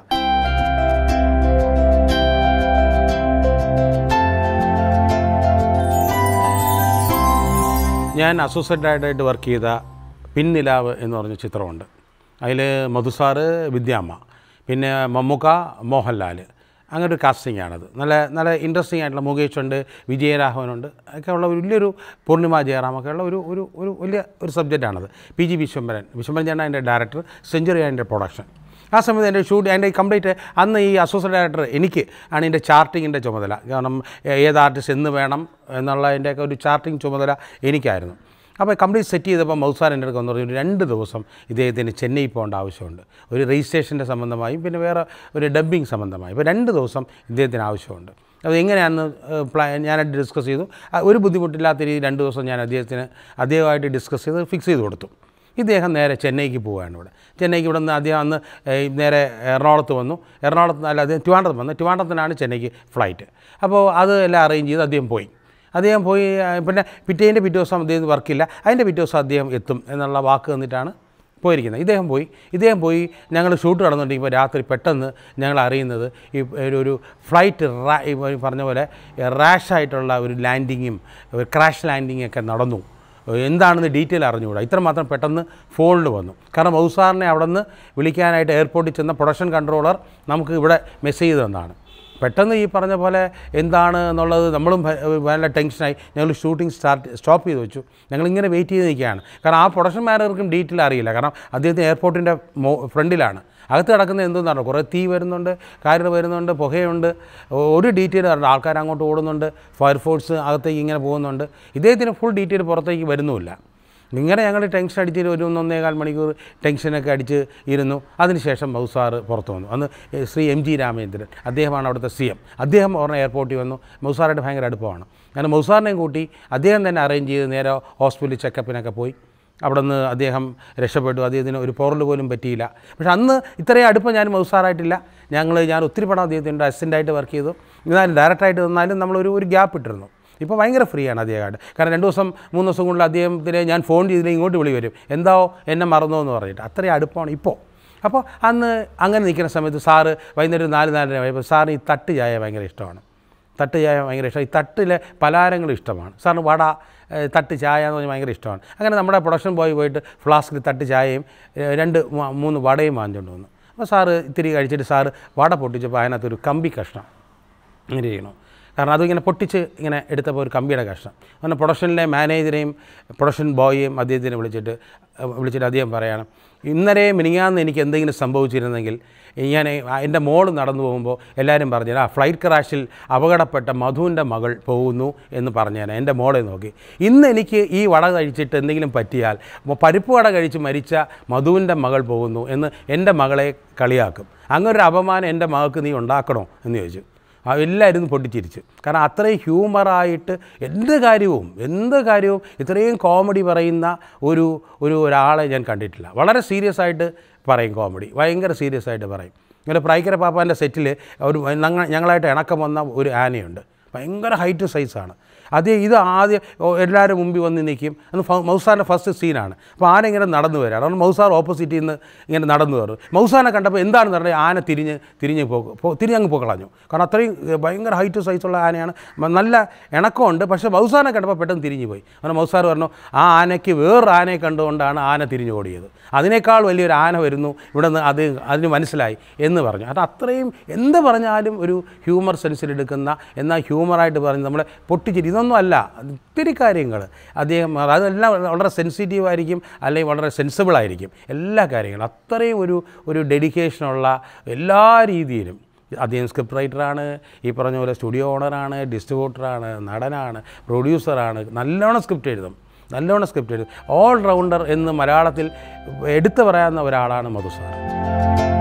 ഞാൻ അസോസിയേറ്റായിട്ട് വർക്ക് ചെയ്ത പിൻനിലാവ് എന്ന് പറഞ്ഞ ചിത്രമുണ്ട് അതിൽ മധുസാറ് വിദ്യാമ്മ പിന്നെ മമ്മൂക്ക മോഹൻലാൽ അങ്ങനെ ഒരു കാസ്റ്റിംഗ് ആണത് നല്ല നല്ല ഇൻട്രസ്റ്റിംഗ് ആയിട്ടുള്ള മുകേഷ് ഉണ്ട് വിജയരാഘവനുണ്ട് ഒക്കെ ഉള്ള ഒരു വലിയൊരു പൂർണിമ ജയറാമൊക്കെ ഉള്ള ഒരു ഒരു ഒരു വലിയ ഒരു സബ്ജക്റ്റാണത് പി ജി വിശ്വംഭരൻ വിശ്വംഭരൻ ചേട്ടൻ അതിൻ്റെ ഡയറക്ടർ സെഞ്ചുറി അതിൻ്റെ പ്രൊഡക്ഷൻ ആ സമയത്ത് എൻ്റെ ഷൂട്ട് എൻ്റെ കംപ്ലീറ്റ് അന്ന് ഈ അസോസിയേറ്റ് ഡയറക്ടർ എനിക്ക് ആണ് ഇതിൻ്റെ ചാർട്ടിങ്ങിൻ്റെ ചുമതല കാരണം ഏ- ഏത് ആർട്ടിസ്റ്റ് എന്ന് വേണം എന്നുള്ളതിൻ്റെയൊക്കെ ഒരു ചാർട്ടിങ് ചുമതല എനിക്കായിരുന്നു അപ്പോൾ കംപ്ലീറ്റ് സെറ്റ് ചെയ്തപ്പോൾ മൗസാർ എൻ്റെ അടുത്ത് വന്ന് പറഞ്ഞു ഒരു രണ്ട് ദിവസം ഇദ്ദേഹത്തിന് ചെന്നൈ പോകേണ്ട ആവശ്യമുണ്ട് ഒരു രജിസ്ട്രേഷൻ്റെ സംബന്ധമായും പിന്നെ വേറെ ഒരു ഡബ്ബിംഗ് സംബന്ധമായും ഇപ്പോൾ രണ്ട് ദിവസം ഇദ്ദേഹത്തിന് ആവശ്യമുണ്ട് അത് എങ്ങനെയാണെന്ന് പ്ലാ ഞാനായിട്ട് ഡിസ്കസ് ചെയ്തു ആ, ഒരു ബുദ്ധിമുട്ടില്ലാത്ത രീതിയിൽ രണ്ട് ദിവസം ഞാൻ അദ്ദേഹത്തിന് അദ്ദേഹമായിട്ട് ഡിസ്കസ് ചെയ്ത് ഫിക്സ് ചെയ്ത് കൊടുത്തു ഇദ്ദേഹം നേരെ ചെന്നൈക്ക് പോവുകയാണ് ഇവിടെ ചെന്നൈക്ക് ഇവിടെ നിന്ന് അദ്ദേഹം അന്ന് ഏഹ്, നേരെ എറണാകുളത്ത് വന്നു എറണാകുളത്ത് അല്ല അദ്ദേഹം ട്രിവാൻഡ്രത്ത് വന്നു ട്രിവാൻഡ്രത്തിനാണ് ചെന്നൈക്ക് ഫ്ലൈറ്റ് അപ്പോൾ അത് എല്ലാം അറേഞ്ച് ചെയ്ത് അദ്ദേഹം പോയി അദ്ദേഹം പോയി ആ, പിന്നെ പിറ്റേൻ്റെ പിറ്റേ ദിവസം അദ്ദേഹം വർക്കില്ല അതിൻ്റെ പിറ്റേ ദിവസം അദ്ദേഹം എത്തും എന്നുള്ള വാക്ക് തന്നിട്ടാണ് പോയിരിക്കുന്നത് ഇദ്ദേഹം പോയി ഇദ്ദേഹം പോയി ഞങ്ങൾ ഷൂട്ട് നടന്നുകൊണ്ടിരിക്കുമ്പോൾ രാത്രി പെട്ടെന്ന് ഞങ്ങൾ അറിയുന്നത് ഈ ഒരു- ഒരു ഫ്ലൈറ്റ് റാ ഈ പറഞ്ഞ പോലെ റാഷായിട്ടുള്ള ഒരു ലാൻഡിങ്ങും ഒരു ക്രാഷ് ലാൻഡിങ്ങും ഒക്കെ നടന്നു എന്താണെന്ന് ഡീറ്റെയിൽ അറിഞ്ഞുകൂടാ ഇത്രമാത്രം പെട്ടെന്ന് ഫോണിൽ വന്നു കാരണം മൗസാറിനെ അവിടെ നിന്ന് വിളിക്കാനായിട്ട് എയർപോർട്ടിൽ ചെന്ന പ്രൊഡക്ഷൻ കൺട്രോളർ നമുക്ക് ഇവിടെ മെസ്സേജ് തന്നാണ് പെട്ടെന്ന് ഈ പറഞ്ഞ പോലെ എന്താണ് എന്നുള്ളത് നമ്മളും ഭ- നല്ല ടെൻഷനായി ഞങ്ങൾ ഷൂട്ടിംഗ് സ്റ്റാർട്ട് സ്റ്റോപ്പ് ചെയ്ത് വെച്ചു ഞങ്ങളിങ്ങനെ വെയിറ്റ് ചെയ്ത് നിൽക്കുകയാണ് കാരണം ആ പ്രൊഡക്ഷൻ മാനേജർക്കും ഡീറ്റെയിൽ അറിയില്ല കാരണം അദ്ദേഹത്തിന് എയർപോർട്ടിൻ്റെ മോ ഫ്രണ്ടിലാണ് അകത്ത് കിടക്കുന്നത് എന്തെന്ന് പറഞ്ഞു കുറേ തീ വരുന്നുണ്ട് കാര്യം വരുന്നുണ്ട് പുകയുണ്ട് ഒ- ഒരു ഡീറ്റെയിൽ അറിയില്ല ആൾക്കാർ അങ്ങോട്ട് ഓടുന്നുണ്ട് ഫയർഫോഴ്സ് അകത്തേക്ക് ഇങ്ങനെ പോകുന്നുണ്ട് ഇദ്ദേഹത്തിന് ഫുൾ ഡീറ്റെയിൽ പുറത്തേക്ക് വരുന്നുമില്ല ഇങ്ങനെ ഞങ്ങൾ ടെൻഷൻ അടിച്ചിട്ട് ഒരു ഒന്നൊന്നേകാൽ മണിക്കൂർ ടെൻഷനൊക്കെ അടിച്ച് ഇരുന്നു അതിനുശേഷം മൗസാറ് പുറത്തു വന്നു അന്ന് എ, ശ്രീ എം ജി രാമചന്ദ്രൻ അദ്ദേഹമാണ് അവിടുത്തെ സി എം അദ്ദേഹം ഉടനെ എയർപോർട്ടിൽ വന്നു മൗസാറായിട്ട് ഭയങ്കര അടുപ്പമാണ് അങ്ങനെ മൗസാറിനെയും കൂട്ടി അദ്ദേഹം തന്നെ അറേഞ്ച് ചെയ്ത് നേരെ ഹോസ്പിറ്റലിൽ ചെക്കപ്പിനൊക്കെ പോയി അവിടെ നിന്ന് അദ്ദേഹം രക്ഷപ്പെട്ടു അദ്ദേഹത്തിന് ഒരു പോറൽ പോലും പറ്റിയില്ല പക്ഷെ അന്ന് ഇത്രയും അടുപ്പം ഞാൻ മൗസാറായിട്ടില്ല ഞങ്ങൾ ഞാൻ ഒത്തിരി പണം അദ്ദേഹത്തിൻ്റെ അസിസ്റ്റൻ്റായിട്ട് വർക്ക് ചെയ്തു എന്നാലും ഡയറക്റ്റായിട്ട് നിന്നാലും നമ്മളൊരു ഒരു ഗ്യാപ്പ് ഇട്ടിരുന്നു ഇപ്പോൾ ഭയങ്കര ഫ്രീ ആണ് അദ്ദേഹമായിട്ട് കാരണം രണ്ട് ദിവസം മൂന്ന് ദിവസം കൊണ്ട് അദ്ദേഹത്തിന് ഞാൻ ഫോൺ ചെയ്തിട്ട് ഇങ്ങോട്ട് വിളി വരും എന്താ എന്നെ മറന്നോ എന്ന് പറഞ്ഞിട്ട് അത്രയും അടുപ്പമാണ് ഇപ്പോൾ അപ്പോൾ അന്ന് അങ്ങനെ നിൽക്കുന്ന സമയത്ത് സാറ് വൈകുന്നേരം ഒരു നാല് നാലര ആയപ്പോൾ സാറിന് ഈ തട്ട് ചായ ഭയങ്കര ഇഷ്ടമാണ് തട്ട് ചായ ഭയങ്കര ഇഷ്ടമാണ് ഈ തട്ടിലെ പലഹാരങ്ങൾ ഇഷ്ടമാണ് സാറിന് വട ഏഹ്, തട്ട് ചായ എന്ന് പറഞ്ഞാൽ ഭയങ്കര ഇഷ്ടമാണ് അങ്ങനെ നമ്മുടെ പ്രൊഡക്ഷൻ ബോയ് പോയിട്ട് ഫ്ലാസ്കിൽ തട്ട് ചായയും ഏഹ്, രണ്ട് മൂ- മൂന്ന് വടയും വാങ്ങിച്ചുകൊണ്ട് വന്നു അപ്പോൾ സാറ് ഇത്തിരി കഴിച്ചിട്ട് സാറ് വട പൊട്ടിച്ചപ്പോൾ അതിനകത്തൊരു കമ്പി കഷ്ണം ഇങ്ങനെ ചെയ്യണം കാരണം അതിങ്ങനെ പൊട്ടിച്ച് ഇങ്ങനെ എടുത്തപ്പോൾ ഒരു കമ്പിയുടെ കഷ്ണം അങ്ങനെ പ്രൊഡക്ഷനിലെ മാനേജരെയും പ്രൊഡക്ഷൻ ബോയിയെയും അദ്ദേഹത്തിനെ വിളിച്ചിട്ട് അഹ് വിളിച്ചിട്ട് അദ്ദേഹം പറയണം ഇന്നലെ മിനിങ്ങാന്ന് എനിക്ക് എന്തെങ്കിലും സംഭവിച്ചിരുന്നെങ്കിൽ ഞാൻ എൻ്റെ മോൾ നടന്നു പോകുമ്പോൾ എല്ലാവരും പറഞ്ഞു ആ ഫ്ലൈറ്റ് ക്രാഷിൽ അപകടപ്പെട്ട മധുവിൻ്റെ മകൾ പോകുന്നു എന്ന് പറഞ്ഞേനെ എൻ്റെ മോളെ നോക്കി ഇന്ന് എനിക്ക് ഈ വട കഴിച്ചിട്ട് എന്തെങ്കിലും പറ്റിയാൽ മ- പരിപ്പ് വട കഴിച്ച് മരിച്ച മധുവിൻ്റെ മകൾ പോകുന്നു എന്ന് എൻ്റെ മകളെ കളിയാക്കും അങ്ങനൊരു അപമാനം എൻ്റെ മകൾക്ക് നീ ഉണ്ടാക്കണോ എന്ന് ചോദിച്ചു ആ എല്ലാവരും പൊട്ടിച്ചിരിച്ചു കാരണം അത്രയും ഹ്യൂമറായിട്ട് എന്ത് കാര്യവും എന്ത് കാര്യവും ഇത്രയും കോമഡി പറയുന്ന ഒരു ഒരു ഒരാളെ ഞാൻ കണ്ടിട്ടില്ല വളരെ സീരിയസ് ആയിട്ട് പറയും കോമഡി ഭയങ്കര സീരിയസ് ആയിട്ട് പറയും ഇങ്ങനെ പ്രൈക്കര പാപ്പാൻ്റെ സെറ്റിൽ ഒരു ഞങ്ങൾ ഞങ്ങളായിട്ട് ഇണക്കം വന്ന ഒരു ആനയുണ്ട് ഭയങ്കര ഹൈറ്റ് സൈസാണ് അത് ഇത് ആദ്യം ഓ, എല്ലാവരും മുമ്പിൽ വന്ന് നിൽക്കും അന്ന് ഫ- മൗസാറിൻ്റെ ഫസ്റ്റ് സീനാണ് അപ്പോൾ ആന ഇങ്ങനെ നടന്നു വരികയാണ് അതുകൊണ്ട് മൗസാർ ഓപ്പോസിറ്റിൽ നിന്ന് ഇങ്ങനെ നടന്നു കയറും മൗസാനെ കണ്ടപ്പോൾ എന്താണെന്ന് പറഞ്ഞാൽ ആന തിരിഞ്ഞ് തിരിഞ്ഞ് പോകും തിരിഞ്ഞങ്ങ് പോകളഞ്ഞു കാരണം അത്രയും ഏ, ഭയങ്കര ഹൈറ്റ് സൈസുള്ള ആനയാണ് മ- നല്ല ഇണക്കമുണ്ട് പക്ഷേ മൗസാനെ കണ്ടപ്പോൾ പെട്ടെന്ന് തിരിഞ്ഞു പോയി അങ്ങനെ മൗസാർ പറഞ്ഞു ആ ആനയ്ക്ക് വേറൊരു ആനയെ കണ്ടുകൊണ്ടാണ് ആന തിരിഞ്ഞു ഓടിയത് അതിനേക്കാൾ വലിയൊരു ആന വരുന്നു ഇവിടെ നിന്ന് അത് അതിന് മനസ്സിലായി എന്ന് പറഞ്ഞു അത് അത്രയും എന്ത് പറഞ്ഞാലും ഒരു ഹ്യൂമർ സെൻസിലെടുക്കുന്ന എന്നാൽ ഹ്യൂമറായിട്ട് പറഞ്ഞ് നമ്മളെ പൊട്ടിച്ചിരി ഇതൊന്നും അല്ല അത് ഒത്തിരി കാര്യങ്ങൾ അദ്ദേഹം അതെല്ലാം വളരെ സെൻസിറ്റീവ് ആയിരിക്കും അല്ലെങ്കിൽ വളരെ സെൻസിബിൾ ആയിരിക്കും എല്ലാ കാര്യങ്ങളും അത്രയും ഒരു ഒരു ഡെഡിക്കേഷനുള്ള എല്ലാ രീതിയിലും അദ്ദേഹം സ്ക്രിപ്റ്റ് റൈറ്ററാണ് ഈ പറഞ്ഞ പോലെ സ്റ്റുഡിയോ ഓണറാണ് ഡിസ്ട്രിബ്യൂട്ടറാണ് നടനാണ് പ്രൊഡ്യൂസറാണ് നല്ലോണം സ്ക്രിപ്റ്റ് എഴുതും നല്ലോണം സ്ക്രിപ്റ്റ് എഴുതും ഓൾ റൗണ്ടർ എന്ന് മലയാളത്തിൽ എടുത്തു പറയാവുന്ന ഒരാളാണ് മധു സാർ